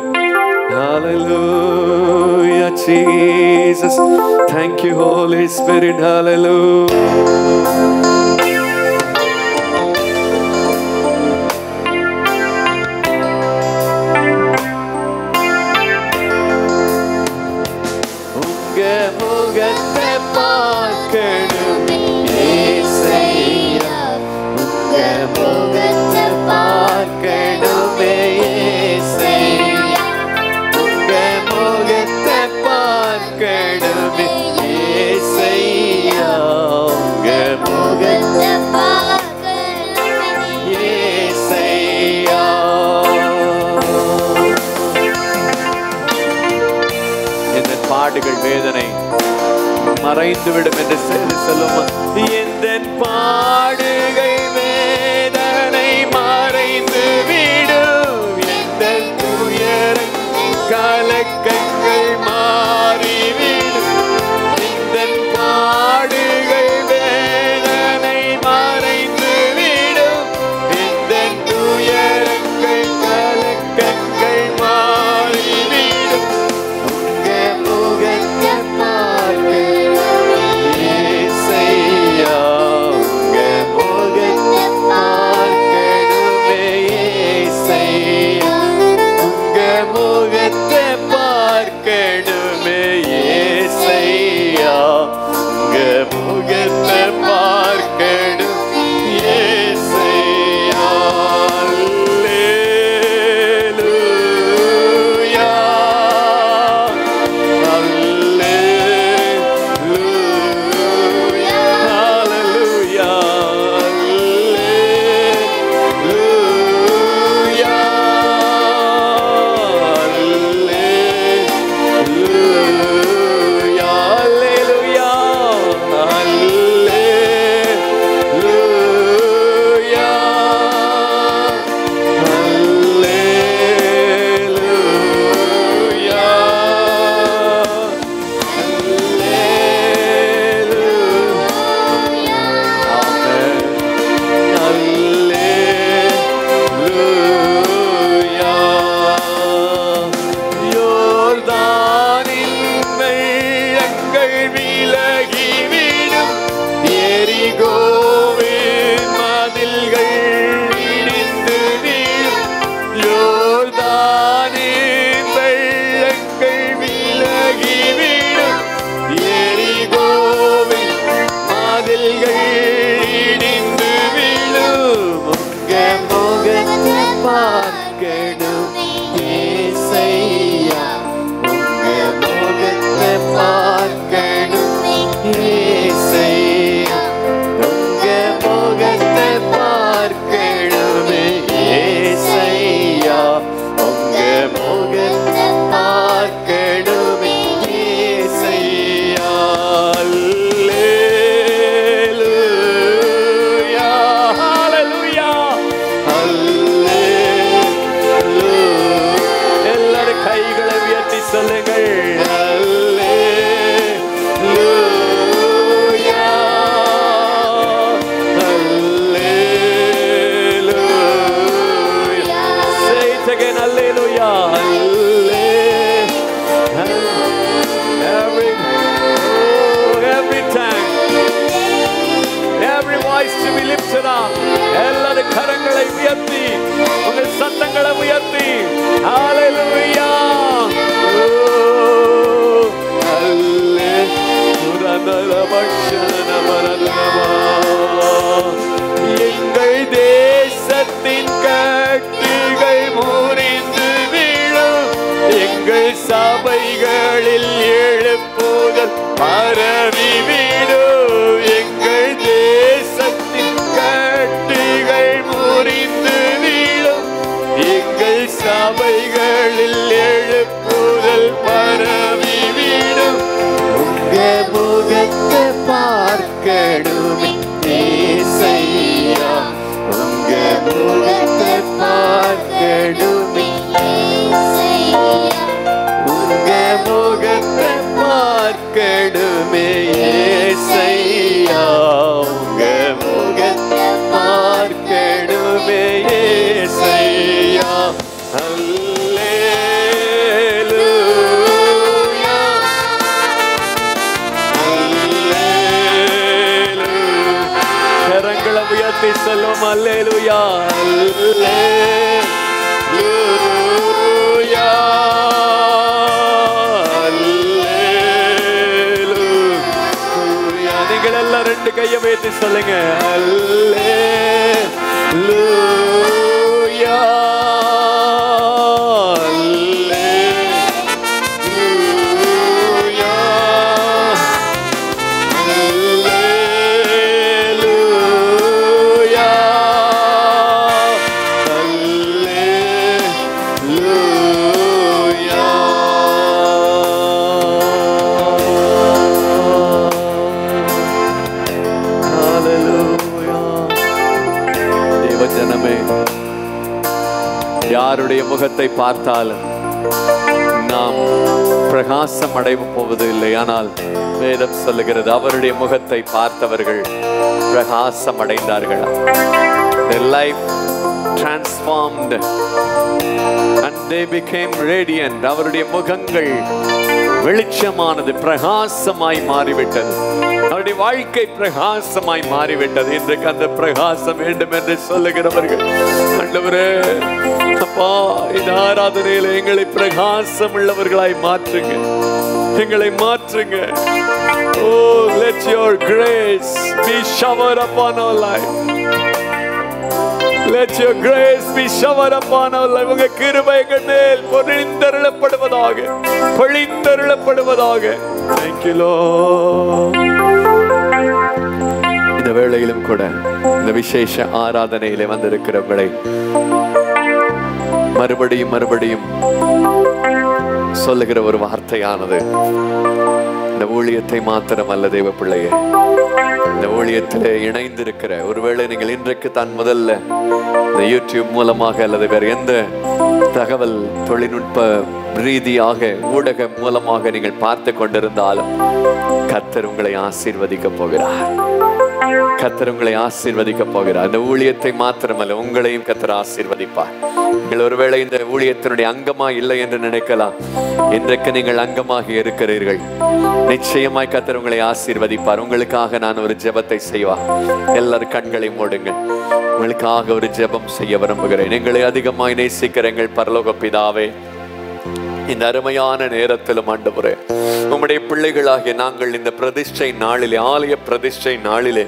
Hallelujah, Jesus. Thank you, Holy Spirit. Hallelujah. உங்க முகத்தை பார்க்கணும் ஏசையா. உங்க முகத்தை பார்க்கணுமே ஏசையா. உங்க முகத்தை பார்க்கணுமே ஏசையா. உங்க முகத்தை ஏசையா. இந்த பாடுகள் வேதனை மறைந்து விடும் என்று செய்தி சொல்லும் எந்த பாடுகள் வேதனை மறைந்து விடும் எந்த துயர கலக்கங்கள் மாறிவிடும் எந்த பாடுகள் வேதனை மறைந்து விடும் எந்த துயரங்கள் கலக்கங்கள் மாறிவிடும் உங்க முகத்தை பார்க்கணும் ஏசையா. உங்க முகத்தை பார்க்கணுமே ஏசையா. உங்க முகத்தை பார்க்கணுமே ஏசையா. உங்க முகத்தை பார்க்கணும் ஏசையா. அல்லேலூயா. Hallelujah. Hallelujah. Hallelujah. Hallelujah. Hallelujah. Hallelujah. யோர்தானின் வெள்ளங்கள் விலகிவிடும் எரிகோவின் மதில்கள் இடிந்து விழும் உங்க முகத்தை பார்க்கணும் ஏசையா உங்க முகத்தை பார்க்கணும் ஏசையா உங்க முகத்தை பார்க்கணுமே ஏசையா உங்க முகத்தை பார்க்கணுமே ஏசையா அல்லேலூயா ஹalleluya அல்லேலூயா எல்லாரும் கைகளை உயர்த்தி சொல்லுங்கள் அல்லேலூயா அல்லேலூயா Say it again, hallelujah. Halle- Every, oh, every time, every voice to be lifted up. எல்லாரும் கரங்களை உயர்த்தி உங்கள் சத்தங்களை உயர்த்தி ஹalleluya Oh, halle- உரநல பக்ஷன எங்கள் சபைகளில் எழுப்புதல் பரவிவிடும் எங்கள் தேசத்தின் கட்டுகள் முறிந்து வீழும் எங்கள் சபைகளில் எழுப்புதல் பரவிவிடும் உங்க முகத்தை பார்க்கணுமே ஏசையா உங்க முகத்தை பார்க்கணுமே உங்க முகத்தை பார்க்கணுமே ஏசையா உங்க முகத்தை பார்க்கணுமே ஏசையா அல்லேலூயா அல்லேலூயா கரங்களை உயர்த்தி சொல்லும் அல்லேலூயா அல்லேலூயா அல்லேலூயா நீங்கள் எல்லாம் ரெண்டு கையை வைத்து சொல்லுங்க அல்லேலூயா அல்லேலூயா Alleluia. Alleluia. Hallelujah. தேவஜனமே யாருடைய முகத்தை பார்த்தாலும் நாம் பிரகாசம் அடைய போவது இல்லை ஆனால் வேதம் சொல்லுகிறது அவருடைய முகத்தை பார்த்தவர்கள் பிரகாசம் அடைந்தார்கள் Their life transformed and they became radiant அவருடைய முகங்கள் வெளிச்சமானது பிரகாசமாய் மாறிவிட்டது அவருடைய வாழ்க்கை பிரகாசமாய் மாறிவிட்டது இன்றைக்கு அந்த பிரகாசம் வேண்டும் என்று சொல்லுகிறவர்கள் ஆண்டவரே அப்பா இந்த ஆராதனையில எங்களை பிரகாசம் உள்ளவர்களாய் மாற்றுங்க எங்களை மாற்றுங்க ஓ let your grace be showered upon our life Let your grace be showered upon our life. உங்க கிருபை எங்கள் மேல் பொழிந்தருளப்படுவதாக பொழிந்தருளப்படுவதாக Thank you, Lord. இந்த வேளையிலும் கூட இந்த விசேஷ ஆராதனையிலே வந்திருக்கிறவர்களை மறுபடியும் மறுபடியும் சொல்லுகிற ஒரு வார்த்தையானது இந்த ஊழியத்தை மாத்திரமல்ல தேவ பிள்ளையே இந்த ஊழியத்திலே இணைந்திருக்கிற ஒருவேளை நீங்கள் இன்றைக்கு தான் முதல்ல இந்த யூடியூப் மூலமாக அல்லது வேற எந்த தகவல் தொழில்நுட்ப ரீதியாக ஊடகம் மூலமாக நீங்கள் பார்த்து கொண்டிருந்தாலும் கர்த்தர் உங்களை ஆசீர்வதிக்க போகிறார் கர்த்தர் உங்களை ஆசீர்வதிக்க போகிறார் இந்த ஊழியத்தை மாத்திரமல்ல உங்களையும் கர்த்தர் ஆசீர்வதிப்பார் நீங்கள் ஒருவேளை இந்த ஊழியத்தினுடைய அங்கமா இல்லை என்று நினைக்கலாம் இன்றைக்கு நீங்கள் அங்கமாக இருக்கிறீர்கள் நிச்சயமாய் கர்த்தர் உங்களை ஆசீர்வதிப்பார் உங்களுக்காக நான் ஒரு ஜெபத்தை செய்வா எல்லாரும் கண்களை மூடுங்கள் உங்களுக்காக ஒரு ஜெபம் செய்ய விரும்புகிறேன் எங்களை அதிகமாய் நேசிக்கிற எங்கள் பரலோக பிதாவே இந்த அருமையான நேரத்திலும் ஆண்டவரே உம்முடைய பிள்ளைகளாகிய நாங்கள் இந்த பிரதிஷ்டை நாளிலே ஆலய பிரதிஷ்டை நாளிலே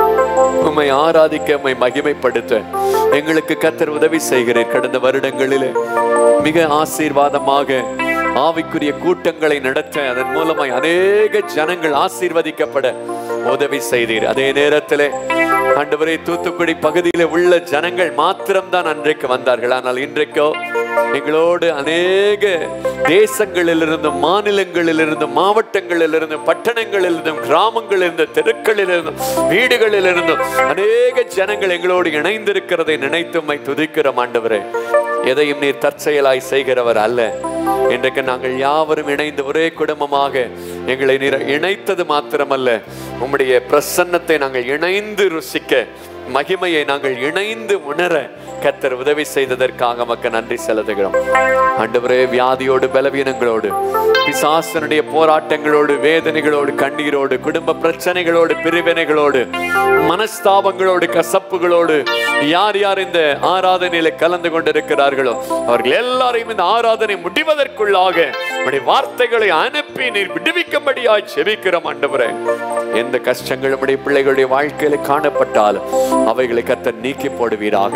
உம்மை ஆராதிக்க உம்மை மகிமைப்படுத்த எங்களுக்கு கத்தர் உதவி செய்கிறேன் கடந்த வருடங்களிலே மிக ஆசீர்வாதமாக ஆவிக்குரிய கூட்டங்களை நடத்த அதன் மூலமாய் அநேக ஜனங்கள் ஆசீர்வதிக்கப்பட உதவி செய்தீர் அதே நேரத்திலே ஆண்டவரே தூத்துக்குடி பகுதியில உள்ள ஜனங்கள் மாத்திரம்தான் அன்றைக்கு வந்தார்கள் ஆனால் இன்றைக்கோ எங்களோடு அநேக தேசங்களிலிருந்தும் மாநிலங்களிலிருந்தும் மாவட்டங்களிலிருந்தும் பட்டணங்களிலிருந்தும் கிராமங்களிலிருந்தும் தெருக்களிலிருந்தும் வீடுகளிலிருந்தும் அநேக ஜனங்கள் எங்களோடு இணைந்திருக்கிறதை நினைத்து உம்மை துதிக்கிறோம் ஆண்டவரே எதையும் நீர் தற்செயலாய் செய்கிறவர் அல்ல இன்றைக்கு நாங்கள் யாவரும் இணைந்து ஒரே குடும்பமாக எங்களை நீர் இணைத்தது மாத்திரமல்ல உம்முடைய பிரசன்னத்தை நாங்கள் இணைந்து ருசிக்க மகிமையை நாங்கள் இணைந்து உணர கத்தர் உதவி செய்ததற்காக மக்க நன்றி செலுத்துகிறோம் ஆண்டவரே வியாதியோடு பலவீனங்களோடு பிசாசனுடைய போராட்டங்களோடு வேதனைகளோடு கண்ணீரோடு குடும்ப பிரச்சனைகளோடு பிரிவினைகளோடு மனஸ்தாபங்களோடு கசப்புகளோடு யார் யார் இந்த ஆராதனையில கலந்து கொண்டிருக்கிறார்களோ அவர்கள் எல்லாரையும் இந்த ஆராதனை முடிவதற்குள்ளாக உம்முடைய வார்த்தைகளை அனுப்பி நீர் விடுவிக்கும்படியாய் செபிக்கிறோம் ஆண்டவரே எந்த கஷ்டங்கள் உம்முடைய பிள்ளைகளுடைய வாழ்க்கையில காணப்பட்டாலும் அவைகளை கத்தர் நீக்கி போடுவீராக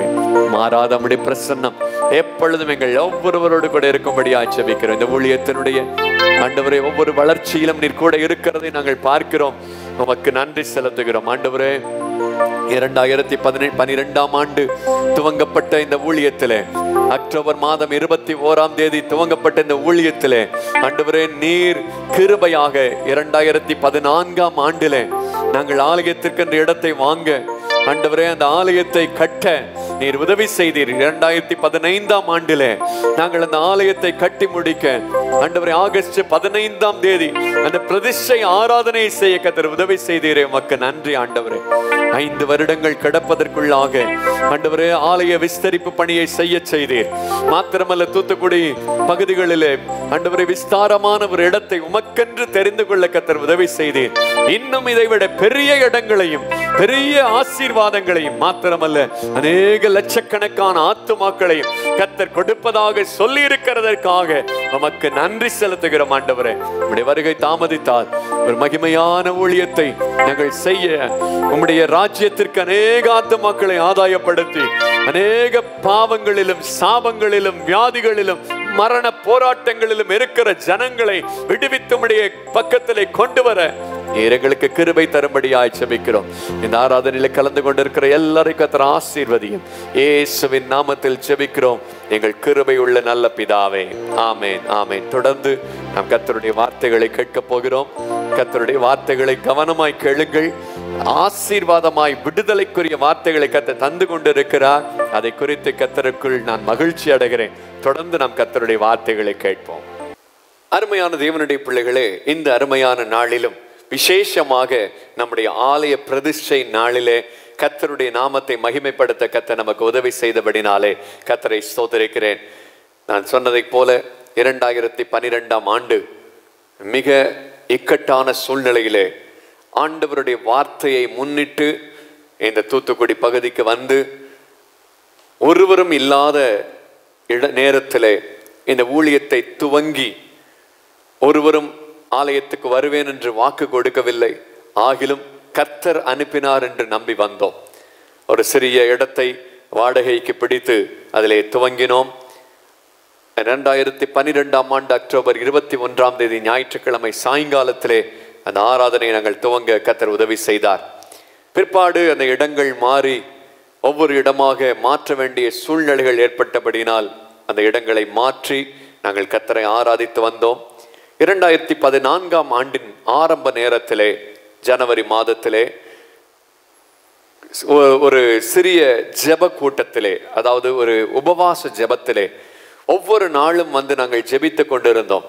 மாறாத நம்முடைய பிரசன்னம் எப்பொழுதும் எங்கள் ஒவ்வொருவரோடு கூட இருக்கும்படியா ஜெபிக்கிறோம் இந்த ஊழியத்தினுடைய ஆண்டவரே ஒவ்வொரு வளர்ச்சியிலும் நீர் கூட இருக்கிறதை நாங்கள் பார்க்கிறோம் உமக்கு நன்றி செலுத்துகிறோம் ஆண்டவரே இரண்டாயிரத்தி பதினெட்டு பனிரெண்டாம் ஆண்டு துவங்கப்பட்ட இந்த ஊழியத்திலே அக்டோபர் மாதம் இருபத்தி ஓராம் தேதி துவங்கப்பட்ட இந்த ஊழியத்திலே ஆண்டவரே நீர் கிருபையாக இரண்டாயிரத்தி பதினான்காம் ஆண்டிலே நாங்கள் ஆலயத்திற்கென்ற இடத்தை வாங்க ஆண்டவரே அந்த ஆலயத்தை கட்ட நீர் உதவி செய்தீர் இரண்டாயிரத்தி பதினைந்தாம் ஆண்டிலே நாங்கள் அந்த ஆலயத்தை கட்டி முடிக்க ஆண்டவரே ஆகஸ்ட் பதினைந்தாம் தேதி அந்த பிரதிஷ்டை ஆராதனை செய்ய கத்தர் உதவி செய்தீரே உமக்கு நன்றி ஆண்டவரே ஐந்து வருடங்கள் கிடப்பதற்குள்ளாக ஆண்டவரே ஆலய விஸ்தரிப்பு பணியை செய்ய செய்தீர் மாத்திரமல்ல தூத்துக்குடி பகுதிகளிலே ஆண்டவரே விஸ்தாரமான ஒரு இடத்தை உமக்கென்று தெரிந்து கொள்ள கத்தர் உதவி செய்தீர் இன்னும் இதைவிட பெரிய இடங்களையும் பெரிய ஆசீர்வாதங்களையும் மாத்திரமல்ல அநேக லட்சக்கணக்கான ஆத்துமாக்களையும் கத்தர் கொடுப்பதாக சொல்லி இருக்கிறதற்காக உமக்கு நன்றி செலுத்துகிறோம் ஆண்டவரே உம்முடைய வருகை தாமதித்தால் ஒரு மகிமையான ஊழியத்தை நாங்கள் செய்ய உம்முடைய ராஜ்யத்திற்கு அநேக ஆத்துமாக்களை ஆதாயப்படுத்தி அநேக பாவங்களிலும் சாபங்களிலும் வியாதிகளிலும் மரண போராட்டங்களிலும் இருக்கிற ஜனங்களை விடுவித்து உம்முடைய பக்கத்திலே கொண்டு வர நீர் எங்களுக்கு கிருபை தரும்படியாய் செபிக்கிறோம் இந்த ஆராதனையில கலந்து கொண்டிருக்கிற எல்லாரையும் கத்தர் ஆசீர்வதியும் இயேசுவின் நாமத்தில் செபிக்கிறோம் எங்கள் கிருபை உள்ள நல்ல பிதாவே ஆமேன் ஆமேன் தொடர்ந்து நாம் கத்தருடைய வார்த்தைகளை கேட்க போகிறோம் கத்தருடைய வார்த்தைகளை கவனமாய் கேளுங்கள் ஆசீர்வாதமாய் விடுதலைக்குரிய வார்த்தைகளை கத்த தந்து கொண்டிருக்கிறார் அதை குறித்து கத்தருக்குள் நான் மகிழ்ச்சி அடைகிறேன் தொடர்ந்து நாம் கத்தருடைய வார்த்தைகளை கேட்போம் அருமையான தேவனுடைய பிள்ளைகளே இந்த அருமையான நாளிலும் விசேஷமாக நம்முடைய ஆலய பிரதிஷ்டை நாளிலே கத்தருடைய நாமத்தை மகிமைப்படுத்த கத்த நமக்கு உதவி செய்தபடினாலே கத்தரை ஸ்தோத்தரிக்கிறேன் நான் சொன்னதைப் போல இரண்டாயிரத்தி பனிரெண்டாம் ஆண்டு மிக இக்கட்டான சூழ்நிலையிலே ஆண்டவருடைய வார்த்தையை முன்னிட்டு இந்த தூத்துக்குடி பகுதிக்கு வந்து ஒருவரும் இல்லாத இட நேரத்திலே இந்த ஊழியத்தை துவங்கி ஒருவரும் ஆலயத்துக்கு வருவேன் என்று வாக்கு கொடுக்கவில்லை ஆகிலும் கர்த்தர் அனுப்பினார் என்று நம்பி வந்தோம் ஒரு சிறிய இடத்தை வாடகைக்கு பிடித்து அதிலே துவங்கினோம் இரண்டாயிரத்தி பன்னிரெண்டாம் ஆண்டு அக்டோபர் இருபத்தி ஒன்றாம் தேதி ஞாயிற்றுக்கிழமை சாயங்காலத்திலே அந்த ஆராதனை நாங்கள் துவங்க கத்தர் உதவி செய்தார் பிற்பாடு அந்த இடங்கள் மாறி ஒவ்வொரு இடமாக மாற்ற வேண்டிய சூழ்நிலைகள் ஏற்பட்டபடியினால் அந்த இடங்களை மாற்றி நாங்கள் கத்தரை ஆராதித்து வந்தோம் இரண்டாயிரத்தி பதினான்காம் ஆண்டின் ஆரம்ப நேரத்திலே ஜனவரி மாதத்திலே ஒ- ஒரு சிறிய ஜெப கூட்டத்திலே அதாவது ஒரு உபவாச ஜெபத்திலே ஒவ்வொரு நாளும் வந்து நாங்கள் ஜெபித்து கொண்டிருந்தோம்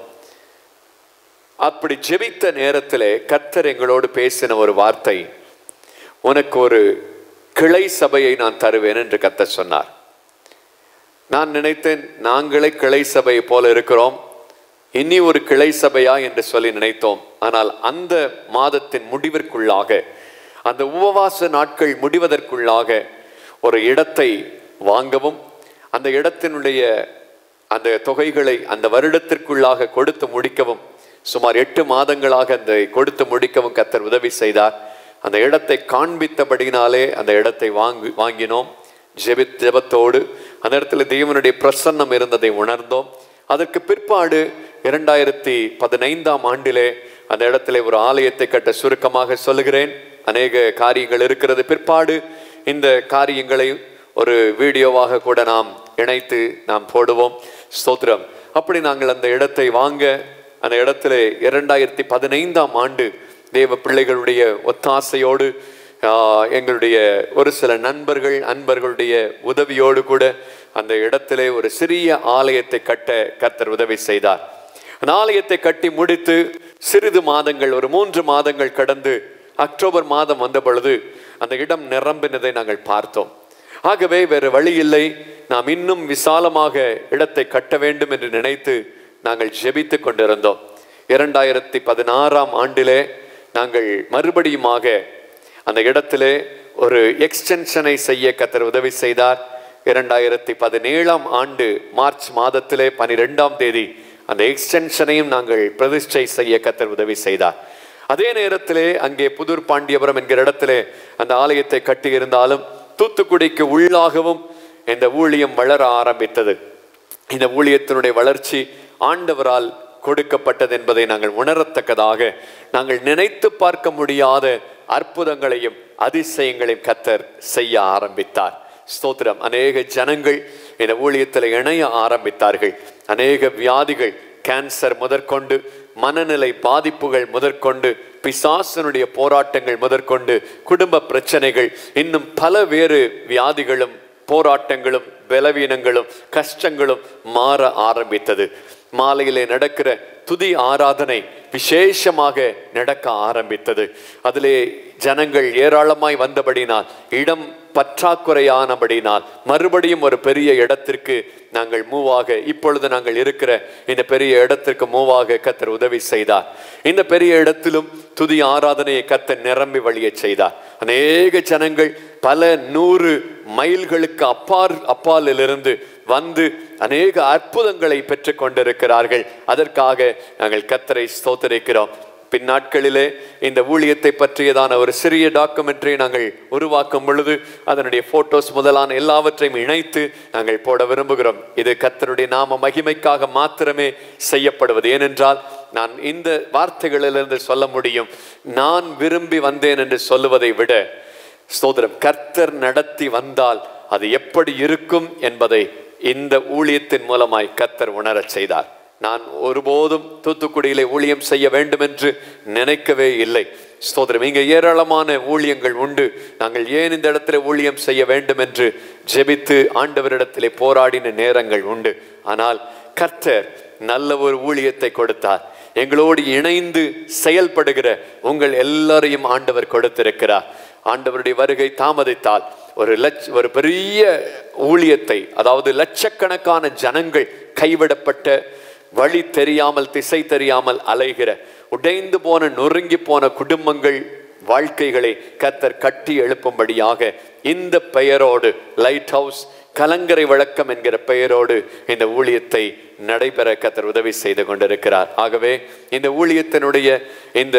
அப்படி ஜெபித்த நேரத்திலே கர்த்தர் எங்களோடு பேசின ஒரு வார்த்தை உனக்கு ஒரு கிளை சபையை நான் தருவேன் என்று கர்த்தர் சொன்னார் நான் நினைத்தேன் நாங்களே கிளை சபை போல இருக்கிறோம் இனி ஒரு கிளை சபையா என்று சொல்லி நினைத்தோம் ஆனால் அந்த மாதத்தின் முடிவிற்குள்ளாக அந்த உபவாச நாட்கள் முடிவதற்குள்ளாக ஒரு இடத்தை வாங்கவும் அந்த இடத்தினுடைய அந்த தொகைகளை அந்த வருடத்திற்குள்ளாக கொடுத்து முடிக்கவும் சுமார் எட்டு மாதங்களாக அந்த கொடுத்து முடிக்கவும் கத்தர் உதவி செய்தார் அந்த இடத்தை காண்பித்தபடினாலே அந்த இடத்தை வாங்கி வாங்கினோம் ஜெபி ஜெபத்தோடு அந்த இடத்துல தேவனுடைய பிரசன்னம் இருந்ததை உணர்ந்தோம் அதற்கு பிற்பாடு இரண்டாயிரத்தி பதினைந்தாம் ஆண்டிலே அந்த இடத்துல ஒரு ஆலயத்தை கட்ட சுருக்கமாக சொல்லுகிறேன் அநேக காரியங்கள் இருக்கிறது பிற்பாடு இந்த காரியங்களை ஒரு வீடியோவாக கூட நாம் இணைத்து நாம் போடுவோம் ஸ்தோத்திரம் அப்படி நாங்கள் அந்த இடத்தை வாங்க அந்த இடத்துல இரண்டாயிரத்தி பதினைந்தாம் ஆண்டு தேவ பிள்ளைகளுடைய ஒத்தாசையோடு ஆஹ், எங்களுடைய ஒரு சில நண்பர்கள் அன்பர்களுடைய உதவியோடு கூட அந்த இடத்திலே ஒரு சிறிய ஆலயத்தை கட்ட கர்த்தர் உதவி செய்தார் அந்த ஆலயத்தை கட்டி முடித்து சிறிது மாதங்கள் ஒரு மூன்று மாதங்கள் கடந்து அக்டோபர் மாதம் வந்த பொழுது அந்த இடம் நிரம்பினதை நாங்கள் பார்த்தோம் ஆகவே வேறு வழி இல்லை நாம் இன்னும் விசாலமாக இடத்தை கட்ட வேண்டும் என்று நினைத்து நாங்கள் ஜெபித்து கொண்டிருந்தோம் இரண்டாயிரத்தி பதினாறாம் ஆண்டிலே நாங்கள் மறுபடியுமாக அந்த இடத்திலே ஒரு எக்ஸ்டென்ஷனை செய்ய கத்தர் உதவி செய்தார் இரண்டாயிரத்தி பதினேழாம் ஆண்டு மார்ச் மாதத்திலே பனிரெண்டாம் தேதி அந்த எக்ஸ்டென்ஷனையும் நாங்கள் பிரதிஷ்டை செய்ய கத்தர் உதவி செய்தார் அதே நேரத்திலே அங்கே புதூர் பாண்டியபுரம் என்கிற இடத்திலே அந்த ஆலயத்தை கட்டி இருந்தாலும் தூத்துக்குடிக்கு உள்ளாகவும் இந்த ஊழியம் வளர ஆரம்பித்தது இந்த ஊழியத்தினுடைய வளர்ச்சி ஆண்டவரால் கொடுக்கப்பட்டது என்பதை நாங்கள் உணரத்தக்கதாக நாங்கள் நினைத்து பார்க்க முடியாத அற்புதங்களையும் அதிசயங்களையும் கத்தர் செய்ய ஆரம்பித்தார் ஸ்தோத்திரம் அநேக ஜனங்கள் இந்த ஊழியத்தில் இணைய ஆரம்பித்தார்கள் அநேக வியாதிகள் கேன்சர் முதற்கொண்டு மனநிலை பாதிப்புகள் முதற்கொண்டு பிசாசனுடைய போராட்டங்கள் முதற்கொண்டு குடும்ப பிரச்சனைகள் இன்னும் பல வேறு வியாதிகளும் போராட்டங்களும் பலவீனங்களும் கஷ்டங்களும் மாற ஆரம்பித்தது மாலையிலே நடக்கிற துதி ஆராதனை விசேஷமாக நடக்க ஆரம்பித்தது அதிலே ஜனங்கள் ஏராளமாய் வந்தபடினால் இடம் பற்றாக்குறையானபடினால் மறுபடியும் ஒரு பெரிய இடத்திற்கு நாங்கள் மூவாக இப்பொழுது நாங்கள் இருக்கிற இந்த பெரிய இடத்திற்கு மூவாக கத்தர் உதவி செய்தார் இந்த பெரிய இடத்திலும் துதி ஆராதனையை கத்தர் நிரம்பி வழியச் செய்தார் அநேக ஜனங்கள் பல நூறு மைல்களுக்கு அப்பால் அப்பாலிலிருந்து வந்து அநேக அற்புதங்களை பெற்றுக் கொண்டிருக்கிறார்கள் அதற்காக நாங்கள் கத்தரை ஸ்தோத்தரிக்கிறோம் பின் நாட்களிலே இந்த ஊழியத்தை பற்றியதான ஒரு சிறிய டாக்குமெண்ட்ரி நாங்கள் உருவாக்கும் பொழுது அதனுடைய போட்டோஸ் முதலான எல்லாவற்றையும் இணைத்து நாங்கள் போட விரும்புகிறோம் இது கத்தருடைய நாம மகிமைக்காக மாத்திரமே செய்யப்படுவது ஏனென்றால் நான் இந்த வார்த்தைகளிலிருந்து சொல்ல முடியும் நான் விரும்பி வந்தேன் என்று சொல்லுவதை விட ஸ்தோத்திரம் கர்த்தர் நடத்தி வந்தால் அது எப்படி இருக்கும் என்பதை இந்த ஊழியத்தின் மூலமாய் கர்த்தர் உணரச் செய்தார் நான் ஒருபோதும் தூத்துக்குடியிலே ஊழியம் செய்ய வேண்டும் என்று நினைக்கவே இல்லை ஸ்தோத்திரம் இங்க ஏராளமான ஊழியங்கள் உண்டு நாங்கள் ஏன் இந்த இடத்துல ஊழியம் செய்ய வேண்டும் என்று ஜெபித்து ஆண்டவரிடத்திலே போராடின நேரங்கள் உண்டு ஆனால் கர்த்தர் நல்ல ஒரு ஊழியத்தை கொடுத்தார் எங்களோடு இணைந்து செயல்படுகிற உங்கள் எல்லாரையும் ஆண்டவர் கொடுத்திருக்கிறார் ஆண்டவருடைய வருகை தாமதித்தால் ஒரு லட்ச ஒரு பெரிய ஊழியத்தை அதாவது லட்சக்கணக்கான ஜனங்கள் கைவிடப்பட்ட வழி தெரியாமல் திசை தெரியாமல் அலைகிற உடைந்து போன நொறுங்கி போன குடும்பங்கள் வாழ்க்கைகளை கத்தர் கட்டி எழுப்பும்படியாக இந்த பெயரோடு லைட் ஹவுஸ் கலங்கரை வழக்கம் என்கிற பெயரோடு இந்த ஊழியத்தை நடைபெற கத்தர் உதவி செய்து கொண்டிருக்கிறார் ஆகவே இந்த ஊழியத்தினுடைய இந்த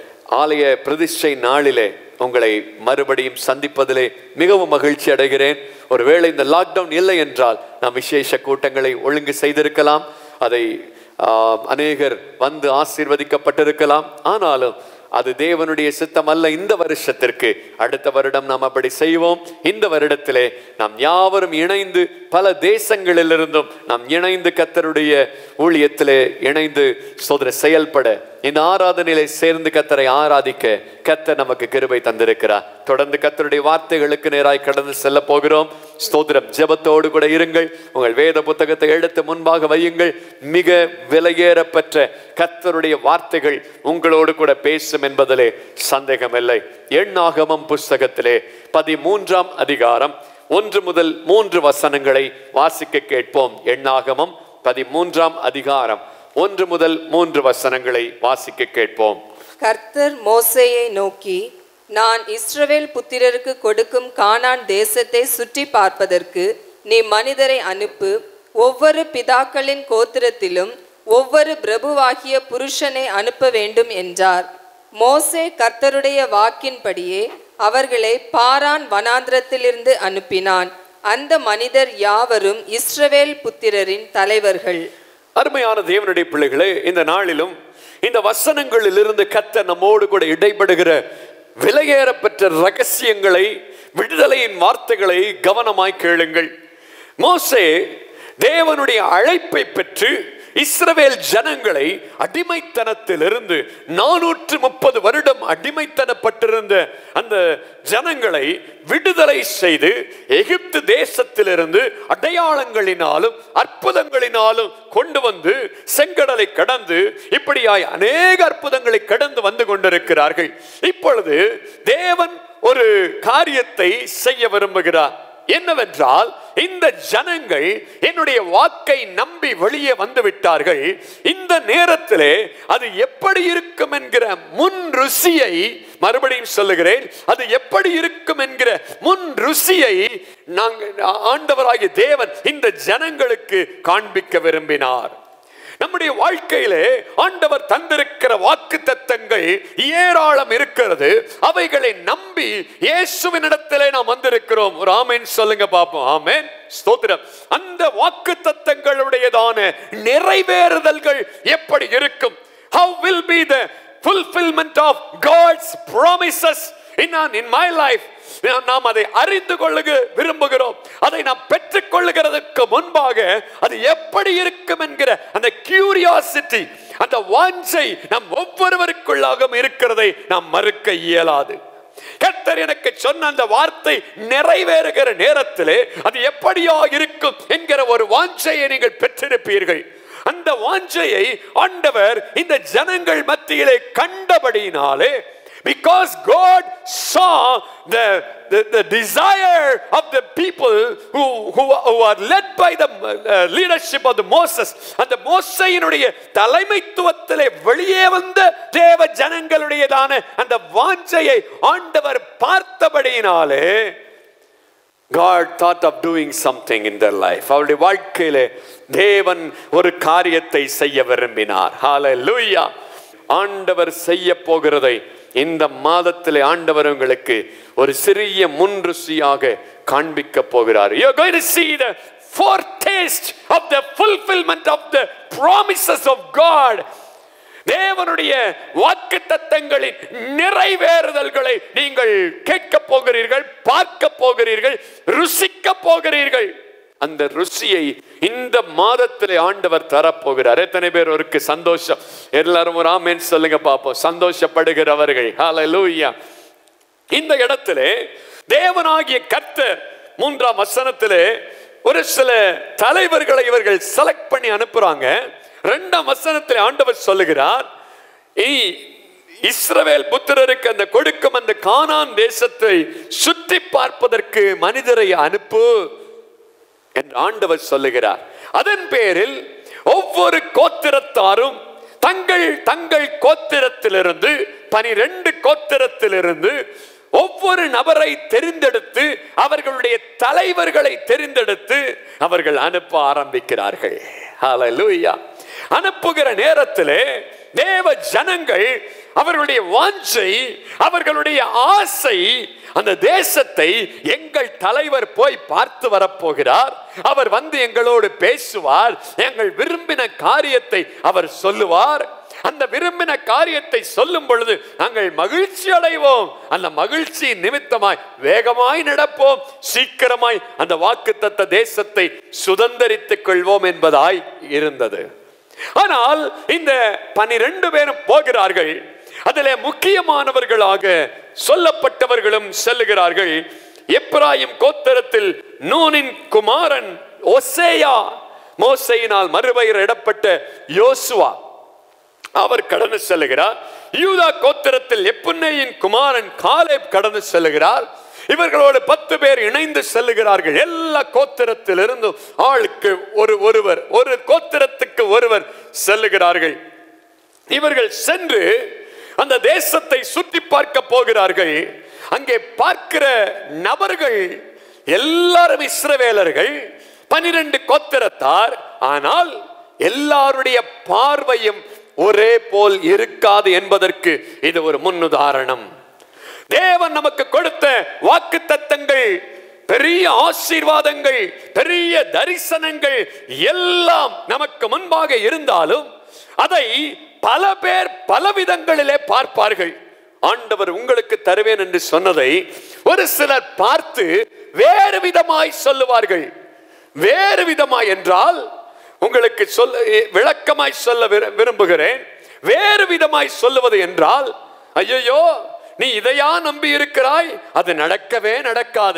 ஆலய பிரதிஷ்டை நாளிலே உங்களை மறுபடியும் சந்திப்பதிலே மிகவும் மகிழ்ச்சி அடைகிறேன் ஒருவேளை இந்த லாக்டவுன் இல்லை என்றால் நாம் விசேஷ கூட்டங்களை ஒழுங்கு செய்திருக்கலாம் அதை ஆஹ், அநேகர் வந்து ஆசீர்வதிக்கப்பட்டிருக்கலாம் ஆனாலும் அது தேவனுடைய சித்தம் அல்ல இந்த வருஷத்திற்கு அடுத்த வருடம் நாம் அப்படி செய்வோம் இந்த வருடத்திலே நாம் யாவரும் இணைந்து பல தேசங்களிலிருந்தும் நாம் இணைந்து கத்தருடைய ஊழியத்திலே இணைந்து சோதர செயல்பட இந்த ஆராதனையிலே சேர்ந்து கத்தரை ஆராதிக்க கத்தர் நமக்கு கிருபை தந்திருக்கிறார் தொடர்ந்து கத்தருடைய வார்த்தைகளுக்கு நேராய் கடந்து செல்ல போகிறோம் ஸ்தோத்திரம் ஜெபத்தோடு கூட இருங்கள் உங்கள் வேத புத்தகத்தை எடுத்து முன்பாக வையுங்கள் மிக விலையேறப்பெற்ற கத்தருடைய வார்த்தைகள் உங்களோடு கூட பேசும் என்பதிலே சந்தேகமில்லை எண்ணாகமம் புஸ்தகத்திலே பதிமூன்றாம் அதிகாரம் ஒன்று முதல் மூன்று வசனங்களை வாசிக்க கேட்போம் எண்ணாகமம் பதிமூன்றாம் அதிகாரம் ஒன்று முதல் மூன்று வசனங்களை வாசிக்க கேட்போம் கர்த்தர் மோசேயை நோக்கி நான் இஸ்ரவேல் புத்திரருக்கு கொடுக்கும் கானான் தேசத்தை சுற்றி பார்ப்பதற்கு நீ மனிதரை அனுப்பு ஒவ்வொரு பிதாக்களின் கோத்திரத்திலும் ஒவ்வொரு பிரபுவாகிய புருஷனை அனுப்ப வேண்டும் என்றார் மோசே கர்த்தருடைய வாக்கின்படியே அவர்களை பாரான் வனாந்திரத்திலிருந்து அனுப்பினான் அந்த மனிதர் யாவரும் இஸ்ரவேல் புத்திரரின் தலைவர்கள் அருமையான தேவனுடைய பிள்ளைகளே இந்த நாளிலும் இந்த வசனங்களிலிருந்து கத்த நம்மோடு கூட இடைபடுகிற விலையேறப்பெற்ற ரகசியங்களை விடுதலையின் வார்த்தைகளை கவனமாய் கேளுங்கள் மோசே தேவனுடைய அழைப்பை பெற்று இஸ்ரவேல் ஜனங்களை அடிமைத்தனத்திலிருந்து நானூற்று முப்பது வருடம் அடிமைத்தனப்பட்டிருந்த அந்த ஜனங்களை விடுதலை செய்து எகிப்து தேசத்திலிருந்து அடையாளங்களினாலும் அற்புதங்களினாலும் கொண்டு வந்து செங்கடலை கடந்து இப்படியாய் அநேக அற்புதங்களை கடந்து வந்து கொண்டிருக்கிறார்கள் இப்பொழுது தேவன் ஒரு காரியத்தை செய்ய விரும்புகிறார் என்னவென்றால் இந்த ஜனங்கள் என்னுடைய வாக்கை நம்பி வெளியே வந்து விட்டார்கள் இந்த நேரத்திலே அது எப்படி இருக்கும் என்கிற முன் ருசியை மறுபடியும் சொல்லுகிறேன் அது எப்படி இருக்கும் என்கிற முன் ருசியை நாங்கள் ஆண்டவராகிய தேவன் இந்த ஜனங்களுக்கு காண்பிக்க விரும்பினார் நம்முடைய வாழ்க்கையிலே ஆண்டவர் தந்திருக்கிற வாக்கு தத்தங்கள் ஏராளம் இருக்கிறது அவைகளை நம்பி இயேசுவினிடத்திலே நாம் வந்திருக்கிறோம் ஒரு ஆமென் சொல்லுங்க பாப்போம் ஆமென் ஸ்தோத்திரம் அந்த வாக்கு தத்தங்களுடையதான நிறைவேறுதல்கள் எப்படி இருக்கும் how will be the fulfillment of God's promises in, in my life நாம் அதை அறிந்து கொள்ளுக விரும்புகிறோம் அதை நாம் பெற்றுக் கொள்ளுகிறதுக்கு முன்பாக அது எப்படி இருக்கும் என்கிற அந்த கியூரியாசிட்டி அந்த வாஞ்சை நம் ஒவ்வொருவருக்குள்ளாகவும் இருக்கிறதை நாம் மறுக்க இயலாது கர்த்தர் எனக்கு சொன்ன அந்த வார்த்தை நிறைவேறுகிற நேரத்திலே அது எப்படியா இருக்கும் என்கிற ஒரு வாஞ்சையை நீங்கள் பெற்றிருப்பீர்கள் அந்த வாஞ்சையை ஆண்டவர் இந்த ஜனங்கள் மத்தியிலே கண்டபடியினாலே because God saw the, the, the desire of the people who, who, who are led by the uh, leadership of the Moses அந்த மோசையினுடைய தலைமைத்துவத்திலே வெளியே வந்த தேவ ஜனங்களுடையதான அந்த வாஞ்சையை ஆண்டவர் பார்த்தபடியினாலே God thought of doing something in their life. அவருடைய வாழ்க்கையிலே தேவன் ஒரு காரியத்தை செய்ய விரும்பினார் ஹalleluya ஆண்டவர் செய்ய போகிறதை இந்த மாதத்திலே ஆண்டவர் உங்களுக்கு ஒரு சிறிய முன் ருசியாக காண்பிக்க போகிறார் you are going to see the foretaste of the fulfillment of the promises of God தேவனுடைய வாக்கு தத்தங்களின் நிறைவேறுதல்களை நீங்கள் கேட்க போகிறீர்கள் பார்க்க போகிறீர்கள் ருசிக்க போகிறீர்கள் அந்த ருசியை இந்த மாதத்திலே ஆண்டவர் தரப்போகிறார் எத்தனை பேர் ஒருக்கு சந்தோஷம் எல்லாரும் ஒரு ஆமேன் சொல்லுங்க பார்ப்போம் சந்தோஷப்படுகிறவர்கள் ஹalleluya இந்த இடத்திலே தேவனாகிய கர்த்தர் மூன்றாம் வசனத்திலே ஒரு சில தலைவர்களை இவர்கள் செலக்ட் பண்ணி அனுப்புறாங்க ரெண்டாம் வசனத்தில் ஆண்டவர் சொல்லுகிறார் "இ- இஸ்ரவேல் புத்திரருக்கு அந்த கொடுக்கும் அந்த கானான் தேசத்தை சுற்றி பார்ப்பதற்கு மனிதரை அனுப்பு என்று ஆண்டவர் சொல்லுகிறார் அதன் பேரில் ஒவ்வொரு கோத்திரத்தாரும் தங்கள் தங்கள் கோத்திரத்திலிருந்து பனிரெண்டு கோத்திரத்திலிருந்து ஒவ்வொரு நபரை தெரிந்தெடுத்து அவர்களுடைய தலைவர்களை தெரிந்தெடுத்து அவர்கள் அனுப்ப ஆரம்பிக்கிறார்கள் ஹalleluya அனுப்புகிற நேரத்திலே தேவ ஜனங்கள் அவர்களுடைய வாஞ்சை அவர்களுடைய ஆசை அந்த தேசத்தை எங்கள் தலைவர் போய் பார்த்து வரப்போகிறார் அவர் வந்து எங்களோடு பேசுவார் எங்கள் விரும்பின காரியத்தை அவர் சொல்லுவார் அந்த விரும்பின காரியத்தை சொல்லும் பொழுது நாங்கள் மகிழ்ச்சி அடைவோம் அந்த மகிழ்ச்சி நிமித்தமாய் வேகமாய் நடப்போம் சீக்கிரமாய் அந்த வாக்குத்தத்த தேசத்தை சுதந்தரித்துக் கொள்வோம் என்பதாய் இருந்தது ஆனால் இந்த பனிரெண்டு பேரும் போகிறார்கள் அதிலே முக்கியமானவர்களாக சொல்லப்பட்டவர்களும் செல்லுகிறார்கள் எப்ராயிம் கோத்தரத்தில் நூனின் குமாரன் ஒசேயா மோசையினால் மறுபெயரிடப்பட்ட யோசுவா அவர் கடந்து செல்லுகிறார் யூதா கோத்திரத்தில் எப்புன்னையின் குமாரன் காலேப் கடந்து செல்லுகிறார் இவர்களோடு பத்து பேர் இணைந்து செல்லுகிறார்கள் எல்லா கோத்திரத்திலிருந்தும் ஆளுக்கு ஒரு ஒருவர் ஒரு கோத்திரத்துக்கு ஒருவர் செல்லுகிறார்கள் இவர்கள் சென்று அந்த தேசத்தை சுற்றி பார்க்க போகிறார்கள் அங்கே பார்க்கிற நபர்கள் எல்லாரும் இஸ்ரவேலர்கள் பனிரெண்டு கோத்திரத்தார் ஆனால் எல்லாருடைய பார்வையும் ஒரே போல் இருக்காது என்பதற்கு இது ஒரு முன்னுதாரணம் தேவன் நமக்கு கொடுத்த வாக்கு தத்தங்கள் பெரிய ஆசீர்வாதங்கள் பெரிய தரிசனங்கள் எல்லாம் நமக்கு முன்பாக இருந்தாலும் அதை பல பேர் பல விதங்களிலே பார்ப்பார்கள் ஆண்டவர் உங்களுக்கு தருவேன் என்று சொன்னதை ஒரு சிலர் பார்த்து வேறு விதமாய் சொல்லுவார்கள் வேறு விதமாய் என்றால் உங்களுக்கு சொல்ல விளக்கமாய் சொல்ல விரு- விரும்புகிறேன் வேறு விதமாய் சொல்லுவது என்றால் ஐயோ நீ இதையா நம்பி இருக்கிறாய் அது நடக்கவே நடக்காது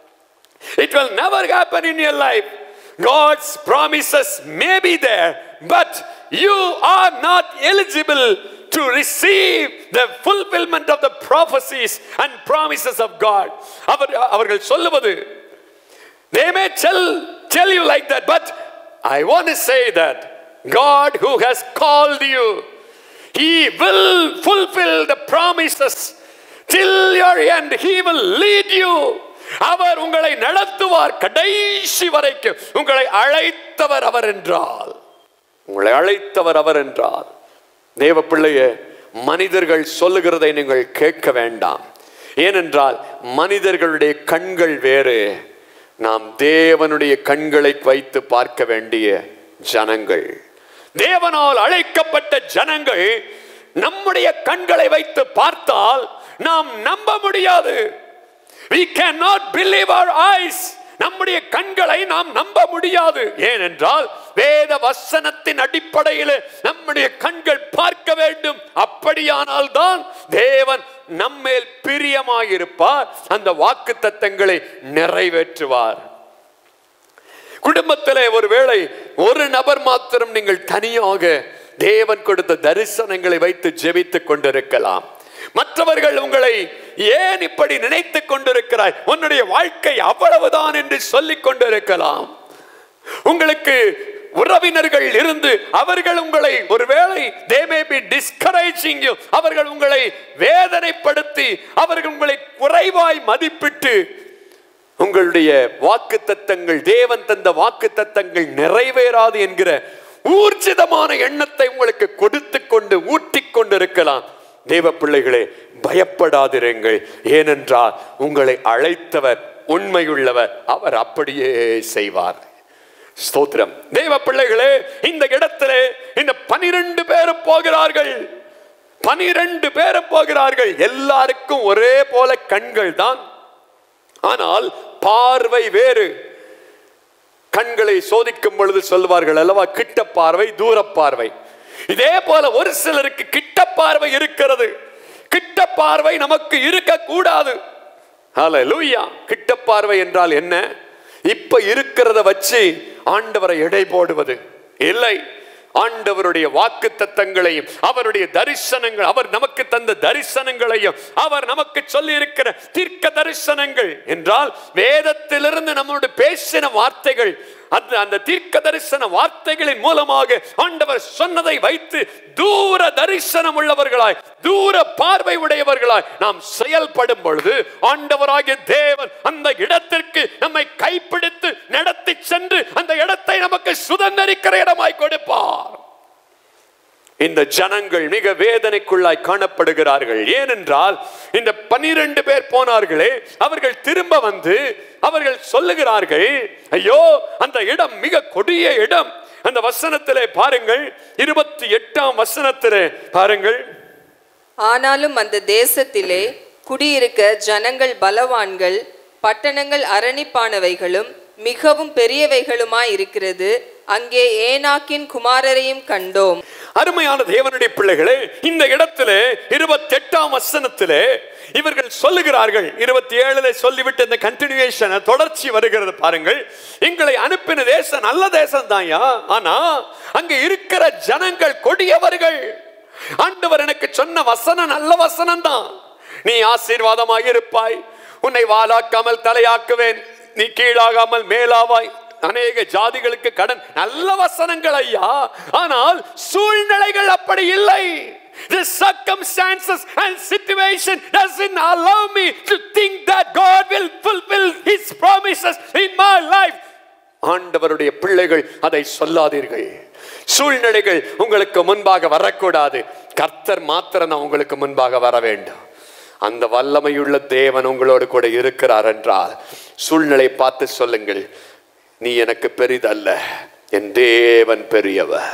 It will never happen in your life. God's promises may be there, but you are not eligible to receive the fulfillment of the prophecies and promises of God. அவர் அவர்கள் சொல்லுவது they may tell tell you like that but i want to say that god who has called you he will fulfill the promises till your end he will lead you அவர் உங்களை நடத்துவார் கடைசி வரைக்கும் உங்களை அழைத்தவர் அவர் என்றால் உங்களை அழைத்தவர் அவர் என்றார் தேவ பிள்ளையே மனிதர்கள் சொல்லுகிறதை நீங்கள் கேட்க வேண்டாம் ஏனென்றால் மனிதர்களுடைய கண்கள் வேறு நாம் தேவனுடைய கண்களை வைத்து பார்க்க வேண்டிய ஜனங்கள் தேவனால் அழைக்கப்பட்ட ஜனங்கள் நம்முடைய கண்களை வைத்து பார்த்தால் நாம் நம்ப முடியாது we cannot believe our eyes நம்முடைய கண்களை நாம் நம்ப முடியாது ஏனென்றால் வேத வசனத்தின் அடிப்படையில் நம்முடைய கண்கள் பார்க்க வேண்டும் அப்படியானால் தான் தேவன் நம்மேல் பிரியமாயிருப்பார் அந்த வாக்கு தத்தங்களை நிறைவேற்றுவார் குடும்பத்திலே ஒருவேளை ஒரு நபர் மாத்திரம் நீங்கள் தனியாக தேவன் கொடுத்த தரிசனங்களை வைத்து ஜெபித்துக் கொண்டிருக்கலாம் மற்றவர்கள் உங்களை ஏன் இப்படி நினைத்துக் கொண்டிருக்கிறாய் உன்னுடைய வாழ்க்கை அவ்வளவுதான் என்று சொல்லிக் கொண்டிருக்கலாம் உங்களுக்கு உறவினர்கள் இருந்து அவர்கள் உங்களை ஒருவேளை they may be discouraging you அவர்கள் உங்களை வேதனைப்படுத்தி அவர்கள் உங்களை குறைவாய் மதிப்பிட்டு உங்களுடைய வாக்கு தத்தங்கள் தேவன் தந்த வாக்கு தத்தங்கள் நிறைவேறாது என்கிற ஊர்ஜிதமான எண்ணத்தை உங்களுக்கு கொடுத்து கொண்டு ஊட்டிக் கொண்டிருக்கலாம் தேவ பிள்ளைகளே பயப்படாதிருங்கள் ஏனென்றால் உங்களை அழைத்தவர் உண்மையுள்ளவர் அவர் அப்படியே செய்வார் ஸ்தோத்திரம் தேவ பிள்ளைகளே இந்த இடத்திலே இந்த பனிரெண்டு பேரும் போகிறார்கள் பனிரெண்டு பேரும் போகிறார்கள் எல்லாருக்கும் ஒரே போல கண்கள் தான் ஆனால் பார்வை வேறு கண்களை சோதிக்கும் பொழுது சொல்வார்கள் அல்லவா கிட்ட பார்வை தூர பார்வை இதே போல ஒரு சிலருக்கு கிட்ட பார்வை இருக்கிறது கிட்ட பார்வை நமக்கு இருக்க கூடாது ஹalleluya கிட்ட பார்வை என்றால் என்ன இப்ப இருக்கிறத வச்சு ஆண்டவரை எடை போடுவது இல்லை ஆண்டவருடைய வாக்கு தத்தங்களையும் அவருடைய தரிசனங்கள் அவர் நமக்கு தந்த தரிசனங்களையும் அவர் நமக்கு சொல்லி இருக்கிற தீர்க்க தரிசனங்கள் என்றால் வேதத்திலிருந்து நம்மோடு பேசின வார்த்தைகள் அந்த அந்த தீர்க்க தரிசன வார்த்தைகளின் மூலமாக ஆண்டவர் சொன்னதை வைத்து தூர தரிசனம் உள்ளவர்களாய் தூர பார்வை உடையவர்களாய் நாம் செயல்படும் பொழுது ஆண்டவராகிய தேவன் அந்த இடத்திற்கு நம்மை கைப்பிடித்து நடத்தி சென்று அந்த இடத்தை நமக்கு சுதந்திரிக்கிற இடமாய் கொடுப்பார் இந்த ஜனங்கள் மிக வேதனைக்குள்ளாய் காணப்படுகிறார்கள் ஏனென்றால் இந்த பனிரெண்டு பேர் போனார்களே அவர்கள் திரும்ப வந்து அவர்கள் சொல்லுகிறார்கள் ஐயோ அந்த இடம் மிக கொடிய இடம் அந்த வசனத்திலே பாருங்கள் இருபத்தி எட்டாம் வசனத்திலே பாருங்கள் ஆனாலும் அந்த தேசத்திலே குடியிருக்க ஜனங்கள் பலவான்கள் பட்டணங்கள் அரணிப்பானவைகளும் மிகவும் பெரியவைகளுமாய் இருக்கிறது அங்கே ஏனாக்கின் குமாரரையும் கண்டோம் அருமையான தேவனுடைய பிள்ளைகளே இந்த இடத்திலே இருபத்தி எட்டாம் வசனத்திலே இவர்கள் சொல்லுகிறார்கள் இருபத்தி ஏழுல சொல்லிவிட்டு இந்த கண்டினியூஷன் தொடர்ச்சி வருகிறது பாருங்கள் எங்களை அனுப்பின தேசம் நல்ல தேசம் தான்யா ஆனா அங்க இருக்கிற ஜனங்கள் கொடியவர்கள் ஆண்டவர் எனக்கு சொன்ன வசனம் நல்ல வசனம் தான் நீ ஆசீர்வாதமாக இருப்பாய் உன்னை வாலாக்காமல் தலையாக்குவேன் நீ கீழாகாமல் மேலாவாய் அநேக ஜாதிகளுக்கு கடன் நல்ல வசனங்கள் ஐயா ஆனால் சூழ்நிலைகள் அப்படி இல்லை The circumstances and situation doesn't allow me to think that God will fulfill His promises in my life. ஆண்டவருடைய பிள்ளைகள் அதை சொல்லாதீர்கள் சூழ்நிலைகள் உங்களுக்கு முன்பாக வரக்கூடாது கர்த்தர் மாத்திரம் தான் உங்களுக்கு முன்பாக வர வேண்டும் அந்த வல்லமையுள்ள தேவன் உங்களோடு கூட இருக்கிறார் என்றால் சூழ்நிலை பார்த்து சொல்லுங்கள் நீ எனக்கு பெரிதல்ல என் தேவன் பெரியவர்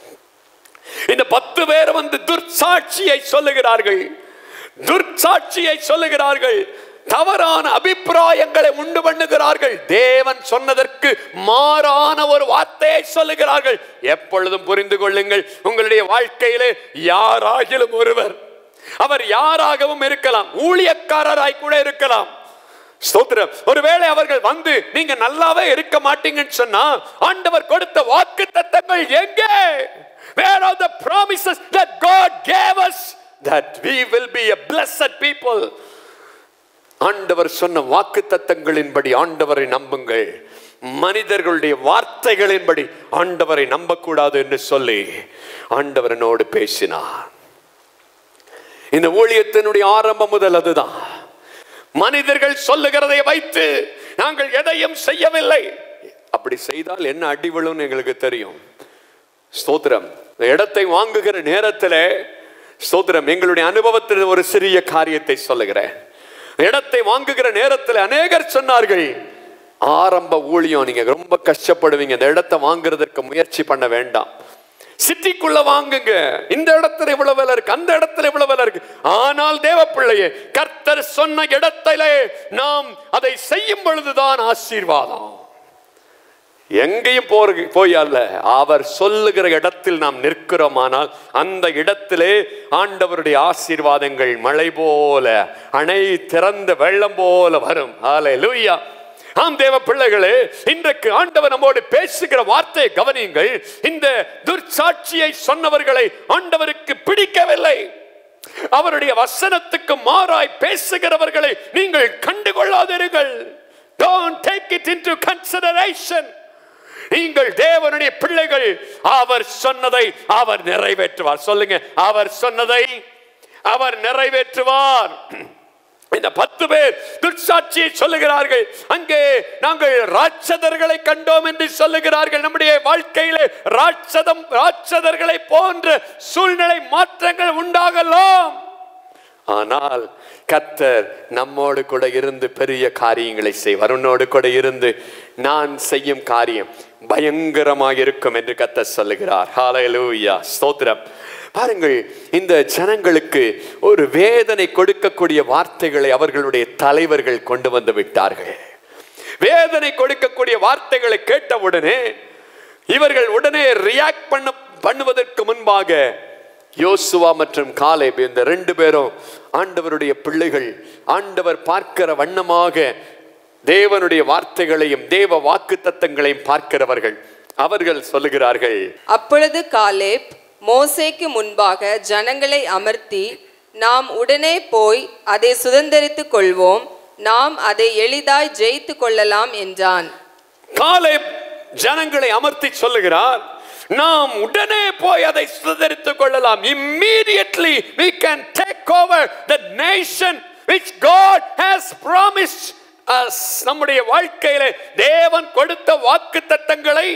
இந்த பத்து பேர் வந்து துர்சாட்சியை சொல்லுகிறார்கள் துர்சாட்சியை சொல்லுகிறார்கள் தவறான அபிப்பிராயங்களை உண்டு பண்ணுகிறார்கள் தேவன் சொன்னதற்கு மாறான ஒரு வார்த்தையை சொல்லுகிறார்கள் எப்பொழுதும் புரிந்து கொள்ளுங்கள் உங்களுடைய வாழ்க்கையிலே யாராகிலும் ஒருவர் அவர் யாராகவும் இருக்கலாம் ஊழியக்காரராய் கூட இருக்கலாம் ஸ்தோத்திரம் ஒருவேளை அவர்கள் வந்து நீங்க நல்லாவே இருக்க மாட்டீங்கன்னு சொன்னா ஆண்டவர் கொடுத்த வாக்கு தத்தங்கள் எங்கே where are the promises that god gave us that we will be a blessed people ஆண்டவர் சொன்ன வாக்கு தத்தங்களின்படி ஆண்டவரை நம்புங்கள் மனிதர்களுடைய வார்த்தைகளின்படி ஆண்டவரை நம்பக்கூடாது என்று சொல்லி ஆண்டவரனோடு பேசினார் இந்த ஊழியத்தினுடைய ஆரம்பம் முதல் அதுதான் மனிதர்கள் சொல்லுகிறதை வைத்து நாங்கள் எதையும் செய்யவில்லை அப்படி செய்தால் என்ன அடி விழும்னு எங்களுக்கு தெரியும் ஸ்தோத்திரம் இந்த இடத்தை வாங்குகிற நேரத்தில் ஸ்தோத்திரம் எங்களுடைய அனுபவத்தில் ஒரு சிறிய காரியத்தை சொல்லுகிறேன் இடத்தை வாங்குகிற நேரத்தில் அநேகர் சொன்னார்கள் ஆரம்ப ஊழியம் நீங்க ரொம்ப கஷ்டப்படுவீங்க இந்த இடத்தை வாங்குறதற்கு முயற்சி பண்ண வேண்டாம் சிட்டிக்குள்ள வாங்குங்க இந்த இடத்துல இவ்வளவு விலை இருக்கு அந்த இடத்துல இவ்வளவு விலை இருக்கு ஆனால் தேவ பிள்ளையே கர்த்தர் சொன்ன இடத்திலே நாம் அதை செய்யும் பொழுதுதான் ஆசீர்வாதம் எங்கேயும் போற போய் அல்ல அவர் சொல்லுகிற இடத்தில் நாம் நிற்கிறோமானால் அந்த இடத்திலே ஆண்டவருடைய ஆசீர்வாதங்கள் மழை போல அணை திறந்த வெள்ளம் போல வரும் ஹalleluya ஆம் தேவ பிள்ளைகளே இன்றைக்கு ஆண்டவர் நம்மோடு பேசுகிற வார்த்தையை கவனியுங்கள் இந்த துர்ச்சாட்சியை சொன்னவர்களை ஆண்டவருக்கு பிடிக்கவில்லை அவருடைய வசனத்துக்கு மாறாய் பேசுகிறவர்களை நீங்கள் கண்டுகொள்ளாதீர்கள் don't take it into consideration நீங்கள் தேவனுடைய பிள்ளைகள் அவர் சொன்னதை அவர் நிறைவேற்றுவார் சொல்லுங்க அவர் சொன்னதை அவர் நிறைவேற்றுவார் இந்த பத்து பேர் துர்சாட்சியை சொல்லுகிறார்கள் அங்கே நாங்கள் ராட்சதர்களை கண்டோம் என்று சொல்லுகிறார்கள் நம்முடைய வாழ்க்கையிலே ராட்சதம் ராட்சதர்களை போன்ற சூழ்நிலை மாற்றங்கள் உண்டாகலாம் ஆனால் கத்தர் நம்மோடு கூட இருந்து பெரிய காரியங்களை செய்வார் உன்னோடு கூட இருந்து நான் செய்யும் காரியம் பயங்கரமாக இருக்கும் என்று கத்தர் சொல்லுகிறார் ஹalleluya ஸ்தோத்திரம் பாருங்கள் இந்த ஜனங்களுக்கு ஒரு வேதனை கொடுக்கக்கூடிய வார்த்தைகளை அவர்களுடைய தலைவர்கள் கொண்டு வந்து விட்டார்கள் வேதனை கொடுக்கக்கூடிய வார்த்தைகளை கேட்டவுடனே இவர்கள் உடனே ரியாக்ட் பண்ண பண்ணுவதற்கு முன்பாக யோசுவா மற்றும் காலேப் இந்த ரெண்டு பேரும் ஆண்டவருடைய பிள்ளைகள் ஆண்டவர் பார்க்கிற வண்ணமாக தேவனுடைய வார்த்தைகளையும் தேவ வாக்கு தத்தங்களையும் பார்க்கிறவர்கள் அவர்கள் சொல்லுகிறார்கள் அப்பொழுது காலேப் மோசேக்கு முன்பாக ஜனங்களை அமர்த்தி நாம் உடனே போய் அதை சுதந்தரித்துக் கொள்வோம் நாம் அதை எளிதாய் ஜெயித்து கொள்ளலாம் என்றான் காலை ஜனங்களை அமர்த்தி சொல்லுகிறார் நாம் உடனே போய் அதை சுதந்திரித்துக் கொள்ளலாம் immediately we can take over the nation which God has promised us நம்முடைய வாழ்க்கையிலே தேவன் கொடுத்த வாக்கு தத்தங்களை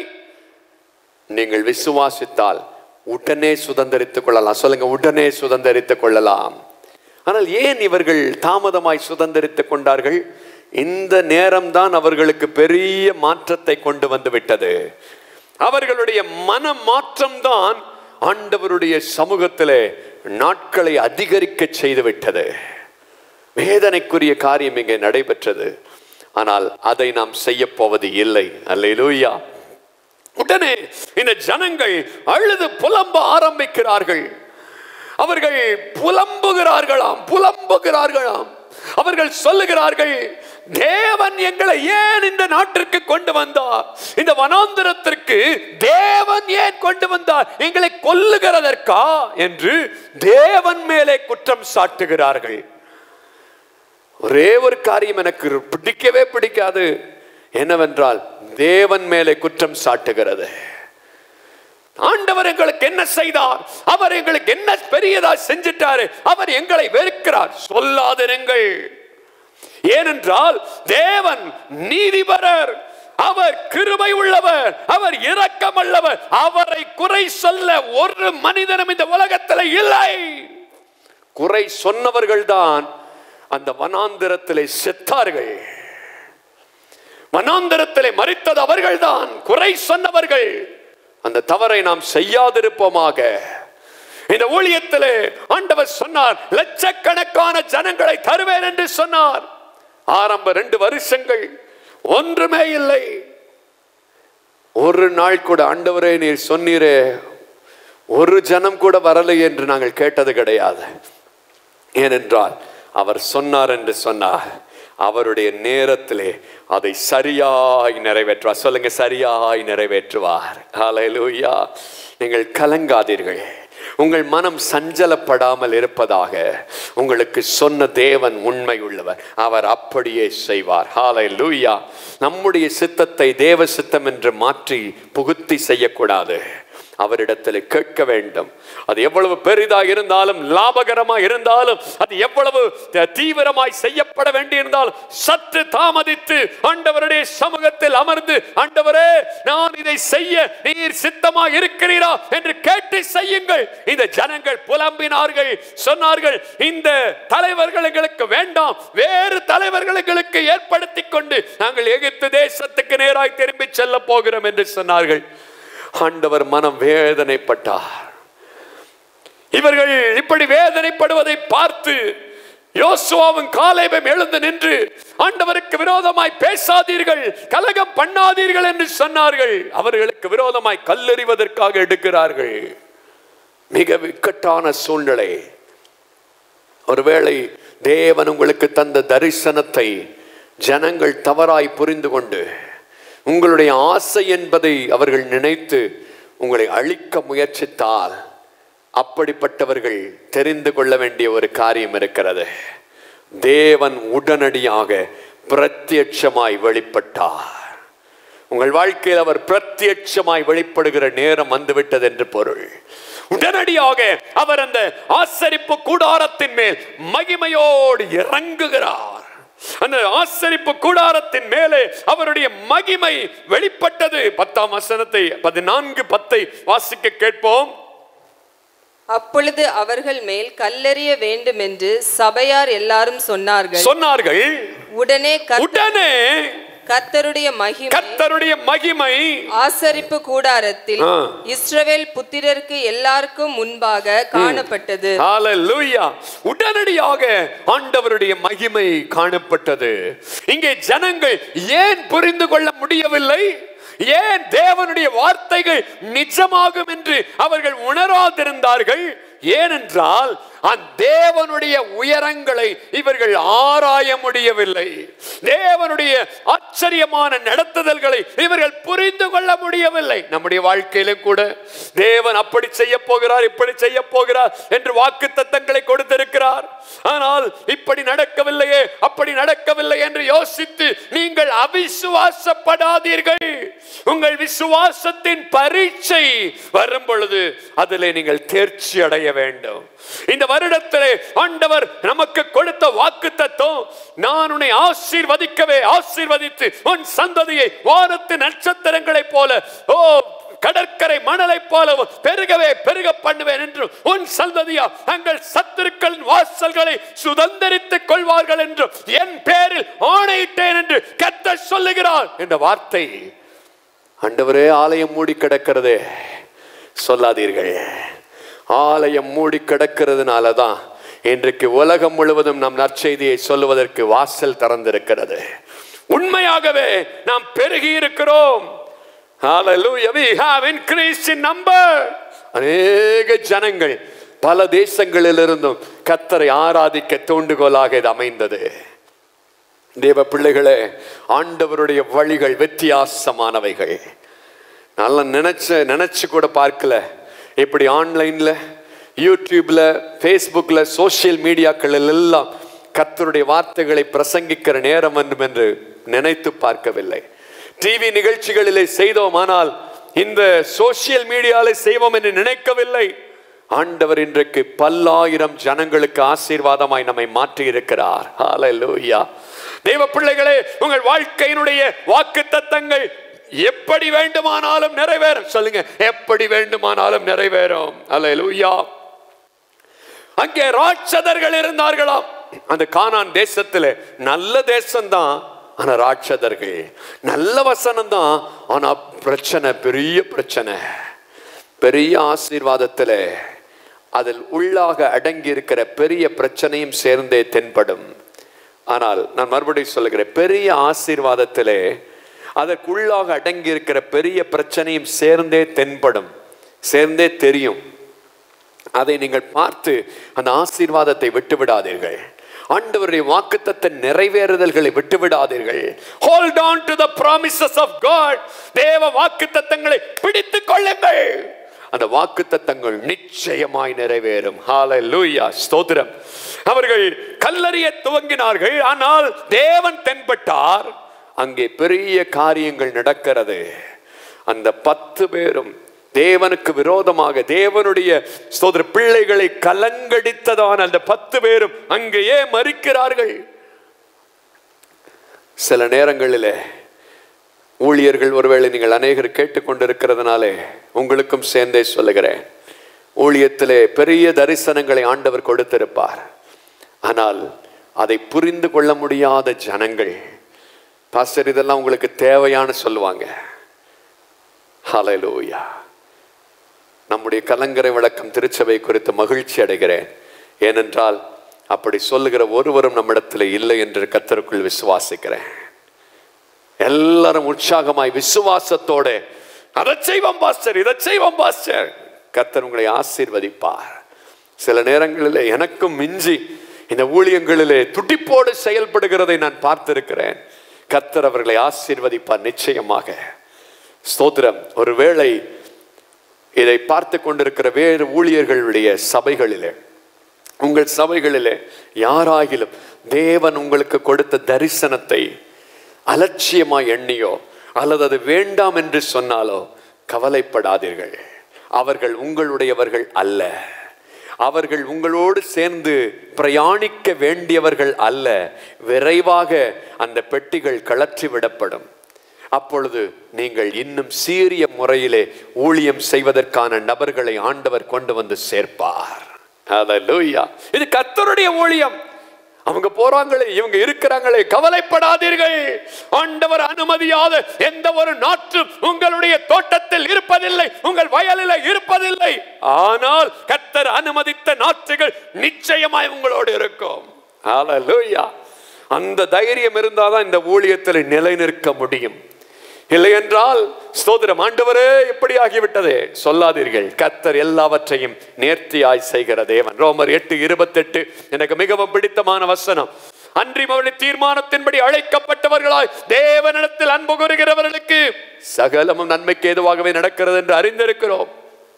நீங்கள் விசுவாசித்தால் உடனே சுதந்திரித்துக் கொள்ளலாம் சொல்லுங்க உடனே சுதந்திரித்துக் கொள்ளலாம் ஆனால் ஏன் இவர்கள் தாமதமாய் சுதந்திரித்துக் கொண்டார்கள் இந்த நேரம்தான் அவர்களுக்கு பெரிய மாற்றத்தை கொண்டு வந்து விட்டது அவர்களுடைய மன மாற்றம்தான் ஆண்டவருடைய சமூகத்திலே நாட்களை அதிகரிக்க செய்து விட்டது வேதனைக்குரிய காரியம் இங்கே நடைபெற்றது ஆனால் அதை நாம் செய்ய போவது இல்லை அல்லேலூயா உடனே இந்த ஜனங்கள் அழுது புலம்ப ஆரம்பிக்கிறார்கள் அவர்கள் புலம்புகிறார்களாம் புலம்புகிறார்களாம் அவர்கள் சொல்லுகிறார்கள் தேவன் எங்களை ஏன் இந்த நாட்டிற்கு கொண்டு வந்தார் இந்த வனாந்திரத்திற்கு தேவன் ஏன் கொண்டு வந்தார் எங்களை கொல்லுகிறதற்கா என்று தேவன் மேலே குற்றம் சாட்டுகிறார்கள் ஒரே ஒரு காரியம் எனக்கு பிடிக்கவே பிடிக்காது என்னவென்றால் தேவன் மேலே குற்றம் சாட்டுகிறது ஆண்டவர் எங்களுக்கு என்ன செய்தார் அவர் எங்களுக்கு என்ன பெரியதா செஞ்சிட்டாரு அவர் எங்களை வெறுக்கிறார் சொல்லாதிருங்கள் ஏனென்றால் தேவன் நீதிபரர் அவர் கிருபை உள்ளவர் அவர் இரக்கமல்லவர் அவரை குறை சொல்ல ஒரு மனிதனும் இந்த உலகத்தில் இல்லை குறை சொன்னவர்கள்தான் அந்த வனாந்திரத்திலே செத்தார்கள் வனாந்திரத்திலே மறித்தது அவர்கள்தான் குறை சொன்னவர்கள் அந்த தவறை நாம் செய்யாதிருப்போமாக இந்த ஊழியத்திலே ஆண்டவர் சொன்னார் லட்சக்கணக்கான ஜனங்களை தருவேன் என்று சொன்னார் ஆரம்ப ரெண்டு வருஷங்கள் ஒன்றுமே இல்லை ஒரு நாள் கூட ஆண்டவரே நீர் சொன்னீரே ஒரு ஜனம் கூட வரலை என்று நாங்கள் கேட்டது கிடையாது ஏனென்றால் அவர் சொன்னார் என்று சொன்னார் அவருடைய நேரத்திலே அதை சரியாய் நிறைவேற்றுவார் சொல்லுங்க சரியாய் நிறைவேற்றுவார் ஹalleluya நீங்கள் கலங்காதீர்கள் உங்கள் மனம் சஞ்சலப்படாமல் இருப்பதாக உங்களுக்கு சொன்ன தேவன் உண்மை உள்ளவர் அவர் அப்படியே செய்வார் ஹalleluya நம்முடைய சித்தத்தை தேவ சித்தம் என்று மாற்றி புகுத்தி செய்யக்கூடாது அவரிடத்தில் கேட்க வேண்டும் அது எவ்வளவு பெரிதாக இருந்தாலும் லாபகரமா இருந்தாலும் அது எவ்வளவு த- தீவிரமாய் செய்யப்பட வேண்டியிருந்தாலும் சற்று தாமதித்து ஆண்டவருடைய சமூகத்தில் அமர்ந்து ஆண்டவரே நான் இதை செய்ய நீர் சித்தமா இருக்கிறீரா என்று கேட்டு செய்யுங்கள் இந்த ஜனங்கள் புலம்பினார்கள் சொன்னார்கள் இந்த தலைவர்கள் எங்களுக்கு வேண்டாம் வேறு தலைவர்கள் எங்களுக்கு ஏற்படுத்தி கொண்டு நாங்கள் எகிப்து தேசத்துக்கு நேராய் திரும்பி செல்ல போகிறோம் என்று சொன்னார்கள் ஆண்டவர் மனம் வேதனைப்பட்டார் இவர்கள் இப்படி வேதனைப்படுவதை பார்த்து யோசுவாவும் காலேபும் எழுந்து நின்று ஆண்டவருக்கு விரோதமாய் பேசாதீர்கள் கலகம் பண்ணாதீர்கள் என்று சொன்னார்கள் அவர்களுக்கு விரோதமாய் கல்லெறிவதற்காக எடுக்கிறார்கள் மிக இக்கட்டான சூழ்நிலை ஒருவேளை தேவன் உங்களுக்கு தந்த தரிசனத்தை ஜனங்கள் தவறாய் புரிந்து கொண்டு உங்களுடைய ஆசை என்பதை அவர்கள் நினைத்து உங்களை அழிக்க முயற்சித்தால் அப்படிப்பட்டவர்கள் தெரிந்து கொள்ள வேண்டிய ஒரு காரியம் இருக்கிறது தேவன் உடனடியாக பிரத்யட்சமாய் வெளிப்பட்டார் உங்கள் வாழ்க்கையில் அவர் பிரத்யட்சமாய் வெளிப்படுகிற நேரம் வந்துவிட்டது என்று பொருள் உடனடியாக அவர் அந்த ஆசரிப்பு கூடாரத்தின் மேல் மகிமையோடு இறங்குகிறார் அந்த ஆசரிப்பு கூடாரத்தின் மேலே அவருடைய மகிமை வெளிப்பட்டது பத்தாம் வசனத்தை பதினான்கு பத்தை வாசிக்க கேட்போம் அப்பொழுது அவர்கள் மேல் கல்லெறிய வேண்டும் என்று சபையார் எல்லாரும் சொன்னார்கள் சொன்னார்கள் உடனே கர்த்த- உடனே கர்த்தருடைய மகிமை கர்த்தருடைய மகிமை ஆசரிப்பு கூடாரத்தில் ஆ. இஸ்ரவேல் புத்திரருக்கு எல்லாருக்கும் முன்பாக காணப்பட்டது ஹalleluya உடனடியாக ஆண்டவருடைய மகிமை காணப்பட்டது இங்கே ஜனங்கள் ஏன் புரிந்து கொள்ள முடியவில்லை ஏன் தேவனுடைய வார்த்தைகள் நிஜமாகும் என்று அவர்கள் உணராதிருந்தார்கள் ஏனென்றால் அந்த தேவனுடைய உயரங்களை இவர்கள் ஆராய முடியவில்லை தேவனுடைய ஆச்சரியமான நடத்துதல்களை இவர்கள் புரிந்து கொள்ள முடியவில்லை நம்முடைய வாழ்க்கையிலும் கூட தேவன் அப்படி செய்ய போகிறார் இப்படி செய்ய போகிறார் என்று வாக்கு தத்தங்களை கொடுத்திருக்கிறார் ஆனால் இப்படி நடக்கவில்லையே அப்படி நடக்கவில்லை என்று யோசித்து நீங்கள் அவிசுவாசப்படாதீர்கள் உங்கள் விசுவாசத்தின் பரீட்சை வரும் பொழுது அதிலே நீங்கள் தேர்ச்சி அடைய வேண்டும் இந்த வருடத்திலே ஆண்டவர் நமக்கு கொடுத்த வாக்கு தத்துவம் நான் உன்னை ஆசீர்வதிக்கவே ஆசீர்வதித்து உன் சந்ததியை வானத்து நட்சத்திரங்களைப் போல ஓ கடற்கரை மணலைப் போல பெருகவே பெருக பண்ணுவேன் என்று உன் சந்ததியா தங்கள் சத்துருக்களின் வாசல்களை சுதந்திரித்துக் கொள்வார்கள் என்று என் பேரில் ஆணையிட்டேன் என்று கத்த சொல்லுகிறார் என்ற வார்த்தை ஆண்டவரே ஆலயம் மூடி கிடக்கிறதே சொல்லாதீர்கள் ஆலயம் மூடி கிடக்கிறதுனால தான் இன்றைக்கு உலகம் முழுவதும் நம் நற்செய்தியை சொல்லுவதற்கு வாசல் திறந்திருக்கிறது உண்மையாகவே நாம் பெருகி இருக்கிறோம் Hallelujah. We have increased in number. அநேக ஜனங்கள் பல தேசங்களிலிருந்தும் கத்தரை ஆராதிக்க தூண்டுகோலாக இது அமைந்தது தேவ பிள்ளைகளே ஆண்டவருடைய வழிகள் வித்தியாசமானவைகள் நல்லா நினைச்ச நினைச்சு கூட பார்க்கல இப்படி ஆன்லைன்ல யூடியூப்ல ஃபேஸ்புக்ல சோஷியல் மீடியாக்களில் எல்லாம் கர்த்தருடைய வார்த்தைகளை பிரசங்கிக்கிற நேரம் வேண்டும் என்று நினைத்து பார்க்கவில்லை டிவி நிகழ்ச்சிகளிலே செய்தோமானால் இந்த சோஷியல் மீடியாவில் செய்வோம் என்று நினைக்கவில்லை ஆண்டவர் இன்றைக்கு பல்லாயிரம் ஜனங்களுக்கு ஆசீர்வாதமாய் நம்மை மாற்றி இருக்கிறார் ஹalleluya தேவ பிள்ளைகளே உங்கள் வாழ்க்கையினுடைய வாக்கு தத்தங்கள் எப்படி வேண்டுமானாலும் நிறைவேறும் சொல்லுங்க எப்படி வேண்டுமானாலும் நிறைவேறும் ஹalleluya அங்கே ராட்சதர்கள் இருந்தார்களாம் அந்த கானான் தேசத்துல நல்ல தேசம்தான் ஆனா ராட்சதர்கள் நல்ல வசனம் தான் ஆனா பிரச்சனை பெரிய பிரச்சனை பெரிய ஆசீர்வாதத்துல அதில் உள்ளாக அடங்கி இருக்கிற பெரிய பிரச்சனையும் சேர்ந்தே தென்படும் ஆனால் நான் மறுபடியும் சொல்லுகிறேன் பெரிய ஆசீர்வாதத்திலே அதற்குள்ளாக அடங்கி இருக்கிற பெரிய பிரச்சனையும் சேர்ந்தே தென்படும் சேர்ந்தே தெரியும் அதை நீங்கள் பார்த்து அந்த ஆசீர்வாதத்தை விட்டு விடாதீர்கள் ஆண்டவருடைய வாக்குத்தத்த நிறைவேறுதல்களை விட்டு விடாதீர்கள் hold on to the promises of God தேவ வாக்குத்தத்தங்களை பிடித்துக் கொள்ளுங்கள் அந்த வாக்குத்தத்தங்கள் நிச்சயமாய் நிறைவேறும் ஹalleluya ஸ்தோத்திரம் அவர்கள் கல்லறிய துவங்கினார்கள் ஆனால் தேவன் தென்பட்டார் அங்கே பெரிய காரியங்கள் நடக்கிறது அந்த பத்து பேரும் தேவனுக்கு விரோதமாக தேவனுடைய சோதர பிள்ளைகளை கலங்கடித்ததான அந்த பத்து பேரும் அங்கேயே மறிக்கிறார்கள் சில நேரங்களிலே ஊழியர்கள் ஒருவேளை நீங்கள் அநேகர் கேட்டுக்கொண்டிருக்கிறதுனாலே உங்களுக்கும் சேர்ந்தே சொல்லுகிறேன் ஊழியத்திலே பெரிய தரிசனங்களை ஆண்டவர் கொடுத்திருப்பார் ஆனால் அதை புரிந்து கொள்ள முடியாத ஜனங்கள் பாஸ்டர் இதெல்லாம் உங்களுக்கு தேவையான சொல்லுவாங்க ஹalleluya நம்முடைய கலங்கரை விளக்கம் திருச்சபை குறித்து மகிழ்ச்சி அடைகிறேன் ஏனென்றால் அப்படி சொல்லுகிற ஒருவரும் நம்மிடத்தில் இல்லை என்று கத்தருக்குள் விசுவாசிக்கிறேன் எல்லாரும் உற்சாகமாய் விசுவாசத்தோட அதை செய்வோம் பாஸ்டர் இதை செய்வோம் பாஸ்டர் கத்தர் உங்களை ஆசீர்வதிப்பார் சில நேரங்களிலே எனக்கும் மிஞ்சி இந்த ஊழியங்களிலே துடிப்போடு செயல்படுகிறதை நான் பார்த்திருக்கிறேன் கத்தர் அவர்களை ஆசீர்வதிப்பார் நிச்சயமாக ஸ்தோத்திரம் ஒருவேளை இதை பார்த்து கொண்டிருக்கிற வேறு ஊழியர்களுடைய சபைகளிலே உங்கள் சபைகளிலே யாராகிலும் தேவன் உங்களுக்கு கொடுத்த தரிசனத்தை அலட்சியமாய் எண்ணியோ அல்லது அது வேண்டாம் என்று சொன்னாலோ கவலைப்படாதீர்கள் அவர்கள் உங்களுடையவர்கள் அல்ல அவர்கள் உங்களோடு சேர்ந்து பிரயாணிக்க வேண்டியவர்கள் அல்ல விரைவாக அந்த பெட்டிகள் கழற்றி விடப்படும் அப்பொழுது நீங்கள் இன்னும் சீரிய முறையிலே ஊழியம் செய்வதற்கான நபர்களை ஆண்டவர் கொண்டு வந்து சேர்ப்பார் ஹalleluya இது கர்த்தருடைய ஊழியம் அவங்க போறாங்களே இவங்க இருக்கிறாங்களே கவலைப்படாதீர்கள் ஆண்டவர் அனுமதியாத எந்த ஒரு நாற்றும் உங்களுடைய தோட்டத்தில் இருப்பதில்லை உங்கள் வயலில் இருப்பதில்லை ஆனால் கர்த்தர் அனுமதித்த நாற்றுகள் நிச்சயமாய் உங்களோடு இருக்கும் ஹalleluya அந்த தைரியம் இருந்தாதான் இந்த ஊழியத்தில் நிலை நிற்க முடியும் இல்லை என்றால் ஸ்தோத்திரம் ஆண்டவரே இப்படி ஆகிவிட்டதே சொல்லாதீர்கள் கத்தர் எல்லாவற்றையும் நேர்த்தியாய் செய்கிற தேவன் ரோமர் எட்டு இருபத்தெட்டு எனக்கு மிகவும் பிடித்தமான வசனம் அன்றி அவருடைய தீர்மானத்தின்படி அழைக்கப்பட்டவர்களாய் தேவனிடத்தில் அன்பு கூறுகிறவர்களுக்கு சகலமும் நன்மைக்கு ஏதுவாகவே நடக்கிறது என்று அறிந்திருக்கிறோம்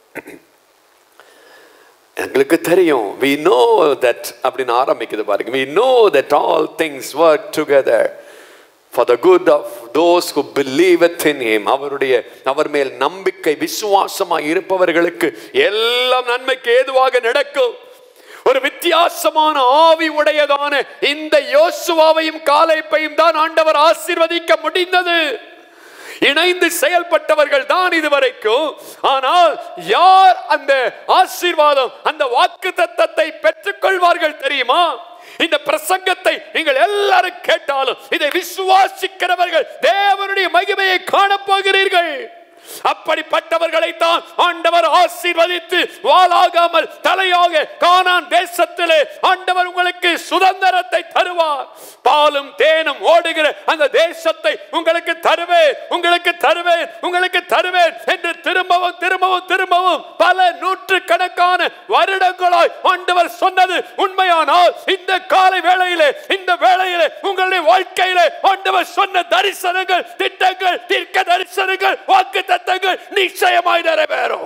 எங்களுக்கு தெரியும் we know that அப்படின்னு ஆரம்பிக்குது பாருங்க we know that all things work together for the good of those who believeth in him அவருடைய அவர் மேல் நம்பிக்கை விசுவாசமாய் இருப்பவர்களுக்கு எல்லாம் நன்மைக்கு ஏதுவாக நடக்கும் ஒரு வித்தியாசமான ஆவி உடையதான இந்த யோசுவாவையும் காலைப்பையும் தான் ஆண்டவர் ஆசீர்வதிக்க முடிந்தது இணைந்து செயல்பட்டவர்கள் தான் இதுவரைக்கும் ஆனால் யார் அந்த ஆசீர்வாதம் அந்த வாக்கு தத்தத்தை பெற்றுக்கொள்வார்கள் தெரியுமா இந்த பிரசங்கத்தை நீங்கள் எல்லாரும் கேட்டாலும் இதை விசுவாசிக்கிறவர்கள் தேவனுடைய மகிமையை காணப்போகிறீர்கள் அப்படிப்பட்டவர்களை தான் ஆண்டவர் ஆசீர்வதித்து வாளாகாமல் தலையாக கானான் தேசத்திலே ஆண்டவர் உங்களுக்கு சுதந்திரத்தை தருவார் பாலும் தேனும் ஓடுகிற அந்த தேசத்தை உங்களுக்கு தருவேன் உங்களுக்கு தருவேன் உங்களுக்கு தருவேன் என்று திரும்பவும் திரும்பவும் திரும்பவும் பல நூற்று கணக்கான வருடங்களாய் ஆண்டவர் சொன்னது உண்மையானால் இந்த காலை வேளையிலே இந்த வேளையிலே உங்களுடைய வாழ்க்கையிலே ஆண்டவர் சொன்ன தரிசனங்கள் திட்டங்கள் தீர்க்க தரிசனங்கள் வாக்கு தத்தங்கள் நிச்சயமாய் நிறைவேறும்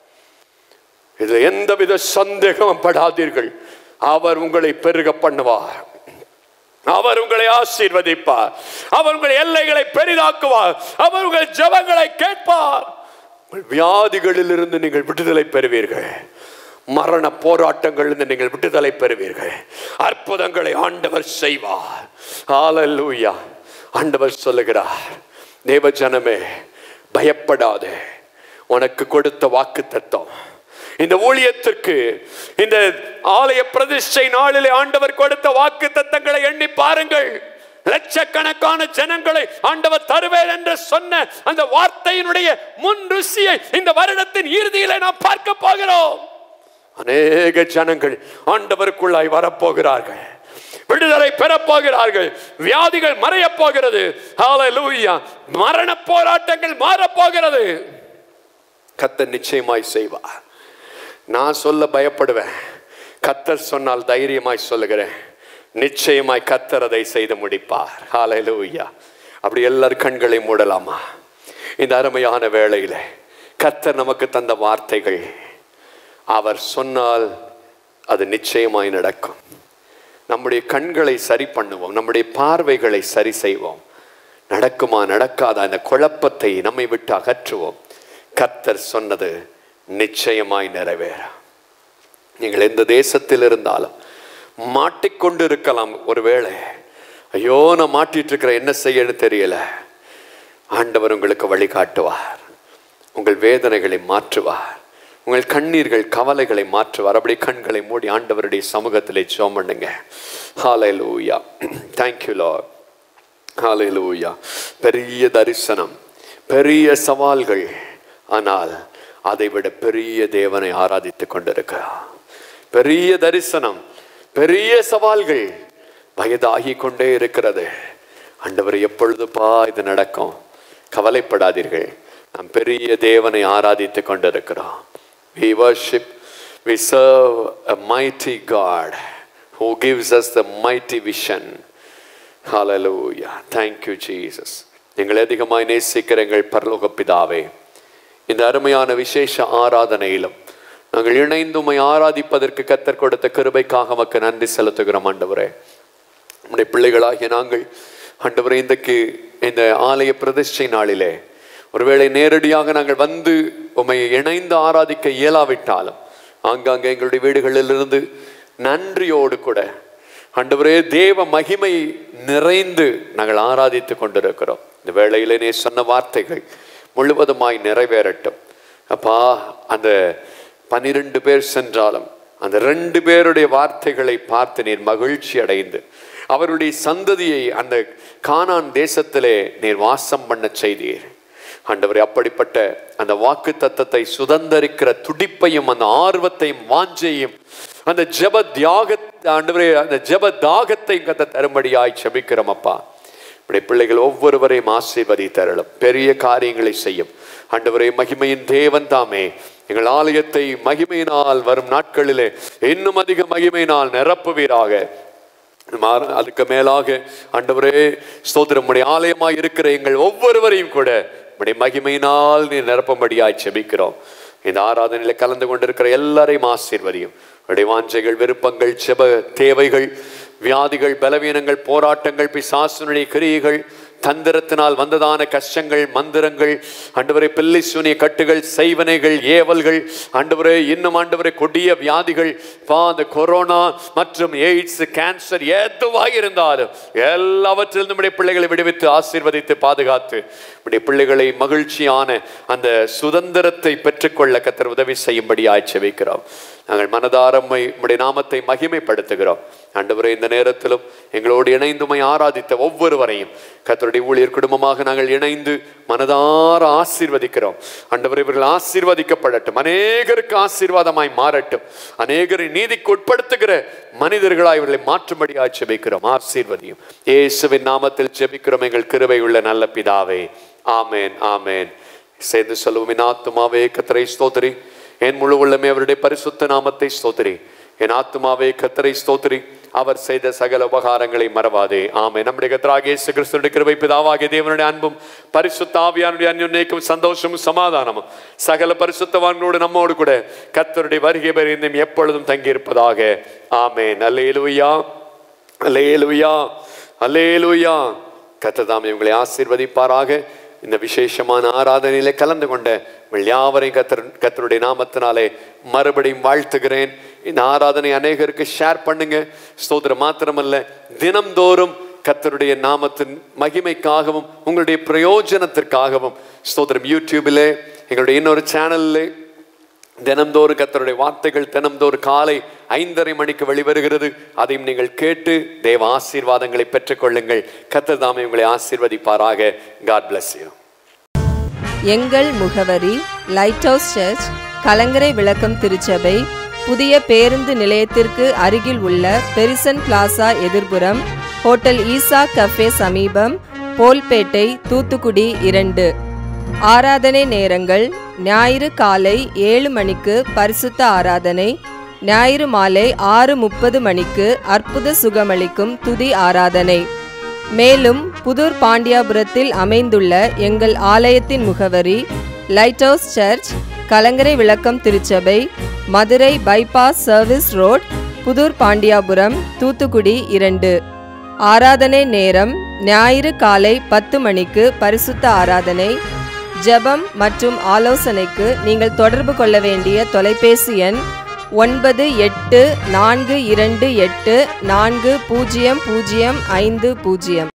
இதுல எந்தவித சந்தேகம் படாதீர்கள் அவர் உங்களை பெருக பண்ணுவார் அவர் உங்களை ஆசீர்வதிப்பார் அவர் உங்கள் எல்லைகளை பெரிதாக்குவார் அவர் உங்கள் ஜெபங்களை கேட்பார் உங்கள் வியாதிகளிலிருந்து நீங்கள் விடுதலை பெறுவீர்கள் மரண போராட்டங்களிலிருந்து நீங்கள் விடுதலை பெறுவீர்கள் அற்புதங்களை ஆண்டவர் செய்வார் ஹalleluya ஆண்டவர் சொல்லுகிறார் தேவ ஜனமே பயப்படாதே உனக்கு கொடுத்த வாக்கு தத்தம் இந்த ஊழியத்திற்கு இந்த ஆலய பிரதிஷ்டை நாளிலே ஆண்டவர் கொடுத்த வாக்கு தத்தங்களை எண்ணி பாருங்கள் லட்சக்கணக்கான ஜனங்களை ஆண்டவர் தருவேன் என்று சொன்ன அந்த வார்த்தையினுடைய முன் ருசியை இந்த வருடத்தின் இறுதியிலே நாம் பார்க்க போகிறோம் அநேக ஜனங்கள் ஆண்டவருக்குள்ளாய் வரப்போகிறார்கள் விடுதலை பெறப்போகிறார்கள் வியாதிகள் மறையப் போகிறது ஹalleluya மரண போராட்டங்கள் மாறப்போகிறது கத்தர் நிச்சயமாய் செய்வார் நான் சொல்ல பயப்படுவேன் கத்தர் சொன்னால் தைரியமாய் சொல்லுகிறேன் நிச்சயமாய் கத்தர் அதை செய்து முடிப்பார் ஹalleluya அப்படி எல்லார் கண்களை மூடலாமா இந்த அருமையான வேளையில கத்தர் நமக்கு தந்த வார்த்தைகள் அவர் சொன்னால் அது நிச்சயமாய் நடக்கும் நம்முடைய கண்களை சரி பண்ணுவோம் நம்முடைய பார்வைகளை சரி செய்வோம் நடக்குமா நடக்காத அந்த குழப்பத்தை நம்மை விட்டு அகற்றுவோம் கர்த்தர் சொன்னது நிச்சயமாய் நிறைவேறும் நீங்கள் எந்த தேசத்தில் இருந்தாலும் மாட்டிக்கொண்டு இருக்கலாம் ஒருவேளை ஐயோ நான் மாட்டிட்டு இருக்கிறேன் என்ன செய்யன்னு தெரியல ஆண்டவர் உங்களுக்கு வழிகாட்டுவார் உங்கள் வேதனைகளை மாற்றுவார் உங்கள் கண்ணீர்கள் கவலைகளை மாற்றுவார் அப்படி கண்களை மூடி ஆண்டவருடைய சமூகத்திலே ஜெபம் பண்ணுங்க ஹalleluya thank you lord ஹalleluya பெரிய தரிசனம் பெரிய சவால்கள் ஆனால் அதை விட பெரிய தேவனை ஆராதித்துக் கொண்டிருக்கிறார் பெரிய தரிசனம் பெரிய சவால்கள் வயதாகி கொண்டே இருக்கிறது ஆண்டவர் எப்பொழுதுப்பா இது நடக்கும் கவலைப்படாதீர்கள் நாம் பெரிய தேவனை ஆராதித்துக் கொண்டிருக்கிறோம் we worship we serve a mighty god who gives us the mighty vision hallelujah thank you jesus எங்களை அதிகமாய் நேசிக்கிற எங்கள் பரலோக பிதாவே இந்த அருமையான விசேஷ ஆராதனையிலும் நாங்கள் இணைந்து உம்மை ஆராதிப்பதற்கு கத்தர் கொடுத்த கிருபைக்காக மக்கு நன்றி செலுத்துகிறோம் ஆண்டவரே நம்முடைய பிள்ளைகளாகிய நாங்கள் ஆண்டவரே இன்றைக்கு இந்த ஆலய பிரதிஷ்டை நாளிலே ஒருவேளை நேரடியாக நாங்கள் வந்து உம்மை இணைந்து ஆராதிக்க இயலாவிட்டாலும் ஆங்காங்கே எங்களுடைய வீடுகளிலிருந்து நன்றியோடு கூட ஆண்டவரே தேவ மகிமை நிறைந்து நாங்கள் ஆராதித்து கொண்டிருக்கிறோம் இந்த வேளையிலே நீ சொன்ன வார்த்தைகள் முழுவதுமாய் நிறைவேறட்டும் அப்பா அந்த பனிரெண்டு பேர் சென்றாலும் அந்த ரெண்டு பேருடைய வார்த்தைகளை பார்த்து நீர் மகிழ்ச்சி அடைந்து அவருடைய சந்ததியை அந்த கானான் தேசத்திலே நீர் வாசம் பண்ண செய்தீர் ஆண்டவரே அப்படிப்பட்ட அந்த வாக்கு தத்தத்தை சுதந்தரிக்கிற துடிப்பையும் அந்த ஆர்வத்தையும் வாஞ்சையும் அந்த ஜெப தியாக ஆண்டவரே அந்த ஜெப தாகத்தையும் கத்த தரும்படியாய் செபிக்கிறோம் அப்பா இப்படி பிள்ளைகள் ஒவ்வொருவரையும் ஆசீர்வதி தரலும் பெரிய காரியங்களை செய்யும் ஆண்டவரே மகிமையின் தேவன் தாமே எங்கள் ஆலயத்தை மகிமையினால் வரும் நாட்களிலே இன்னும் அதிக மகிமையினால் நிரப்புவீராக மாற- அதுக்கு மேலாக ஆண்டவரே ஸ்தோத்திரம் உம்முடைய ஆலயமாய் இருக்கிற எங்கள் ஒவ்வொருவரையும் கூட உம்முடைய மகிமையினால் நீ நிரப்பும்படியாய் செபிக்கிறோம் இந்த ஆராதனையில கலந்து கொண்டிருக்கிற எல்லாரையும் ஆசீர்வதியும் உடைய வாஞ்சைகள் விருப்பங்கள் செப தேவைகள் வியாதிகள் பலவீனங்கள் போராட்டங்கள் பிசாசுனுடைய கிரியைகள் தந்திரத்தினால் வந்ததான கஷ்டங்கள் மந்திரங்கள் ஆண்டவரை பில்லி சூனிய கட்டுகள் செய்வனைகள் ஏவல்கள் ஆண்டவரே இன்னும் ஆண்டவரை கொடிய வியாதிகள் பா அந்த கொரோனா மற்றும் எய்ட்ஸ் கேன்சர் எதுவாக இருந்தாலும் எல்லாவற்றிலும் நம்முடைய பிள்ளைகளை விடுவித்து ஆசீர்வதித்து பாதுகாத்து நம்முடைய பிள்ளைகளை மகிழ்ச்சியான அந்த சுதந்திரத்தை பெற்றுக்கொள்ள கத்தர் உதவி செய்யும்படி ஆய்ச்சி வைக்கிறோம் நாங்கள் மனதாரம்மை உம்முடைய நாமத்தை மகிமைப்படுத்துகிறோம் ஆண்டவரே இந்த நேரத்திலும் எங்களோடு இணைந்துமை ஆராதித்த ஒவ்வொருவரையும் கத்தருடைய ஊழியர் குடும்பமாக நாங்கள் இணைந்து மனதார ஆசீர்வதிக்கிறோம் ஆண்டவரே இவர்கள் ஆசீர்வதிக்கப்படட்டும் அநேகருக்கு ஆசீர்வாதமாய் மாறட்டும் அநேகரை நீதிக்கு உட்படுத்துகிற மனிதர்களாய் இவர்களை மாற்றும்படியாய் ஜெபிக்கிறோம் ஆசீர்வதியும் இயேசுவின் நாமத்தில் ஜெபிக்கிறோம் எங்கள் கிருபை உள்ள நல்ல பிதாவே ஆமேன் ஆமேன் சேர்ந்து சொல்லுவோம் என் ஆத்துமாவே கத்தரை ஸ்தோத்திரி என் முழு உள்ளமே அவருடைய பரிசுத்த நாமத்தை ஸ்தோத்திரி என் ஆத்துமாவே கத்தரை ஸ்தோத்திரி அவர் செய்த சகல உபகாரங்களை மறவாதே ஆமே நம்முடைய கத்தராகிய இயேசு கிறிஸ்துடைய கிருபை பிதாவாகிய தேவனுடைய அன்பும் பரிசுத்த ஆவியானுடைய அந்யுன்னைக்கும் சந்தோஷமும் சமாதானமும் சகல பரிசுத்தவான்களோடு நம்மோடு கூட கத்தருடைய வருகை பெரிந்தும் எப்பொழுதும் தங்கியிருப்பதாக ஆமே நல்லேலுயா அல்லேலுயா அல்லேலுயா கத்ததாமே உங்களை ஆசீர்வதிப்பாராக இந்த விசேஷமான ஆராதனையிலே கலந்து கொண்ட உங்கள் யாவரையும் கத்தர் கத்தருடைய நாமத்தினாலே மறுபடியும் வாழ்த்துகிறேன் இந்த ஆராதனை அநேகருக்கு ஷேர் பண்ணுங்க ஸ்தோத்திரம் மாத்திரமல்ல தினம்தோறும் கத்தருடைய நாமத்தின் மகிமைக்காகவும் உங்களுடைய பிரயோஜனத்திற்காகவும் ஸ்தோத்திரம் யூடியூபிலே எங்களுடைய இன்னொரு சேனல்லே தினம்தோறும் கத்தருடைய வார்த்தைகள் தினம்தோறும் காலை ஐந்தரை மணிக்கு வெளிவருகிறது அதையும் நீங்கள் கேட்டு தேவ ஆசீர்வாதங்களை பெற்றுக்கொள்ளுங்கள் கத்தர் தாமே உங்களை ஆசீர்வதிப்பாராக காட் bless you எங்கள் முகவரி லைட் ஹவுஸ் சர்ச் கலங்கரை விளக்கம் திருச்சபை புதிய பேருந்து நிலையத்திற்கு அருகில் உள்ள பெரிசன் பிளாசா எதிர்புறம் ஹோட்டல் ஈசா கஃபே சமீபம் போல்பேட்டை தூத்துக்குடி இரண்டு ஆராதனை நேரங்கள் ஞாயிறு காலை ஏழு மணிக்கு பரிசுத்த ஆராதனை ஞாயிறு மாலை ஆறு முப்பது மணிக்கு அற்புத சுகமளிக்கும் துதி ஆராதனை மேலும் புதூர் பாண்டியாபுரத்தில் அமைந்துள்ள எங்கள் ஆலயத்தின் முகவரி லைட் ஹவுஸ் சர்ச் கலங்கரை விளக்கம் திருச்சபை Madurai bypass service road Pudur Pandiyapuram Thoothukudi இரண்டு ஆராதனை நேரம் ஞாயிறு காலை பத்து மணிக்கு பரிசுத்த ஆராதனை ஜெபம் மற்றும் ஆலோசனைக்கு நீங்கள் தொடர்பு கொள்ள வேண்டிய தொலைபேசி எண் ஒன்பது எட்டு நான்கு இரண்டு எட்டு நான்கு பூஜ்ஜியம் பூஜ்ஜியம் ஐந்து பூஜ்ஜியம்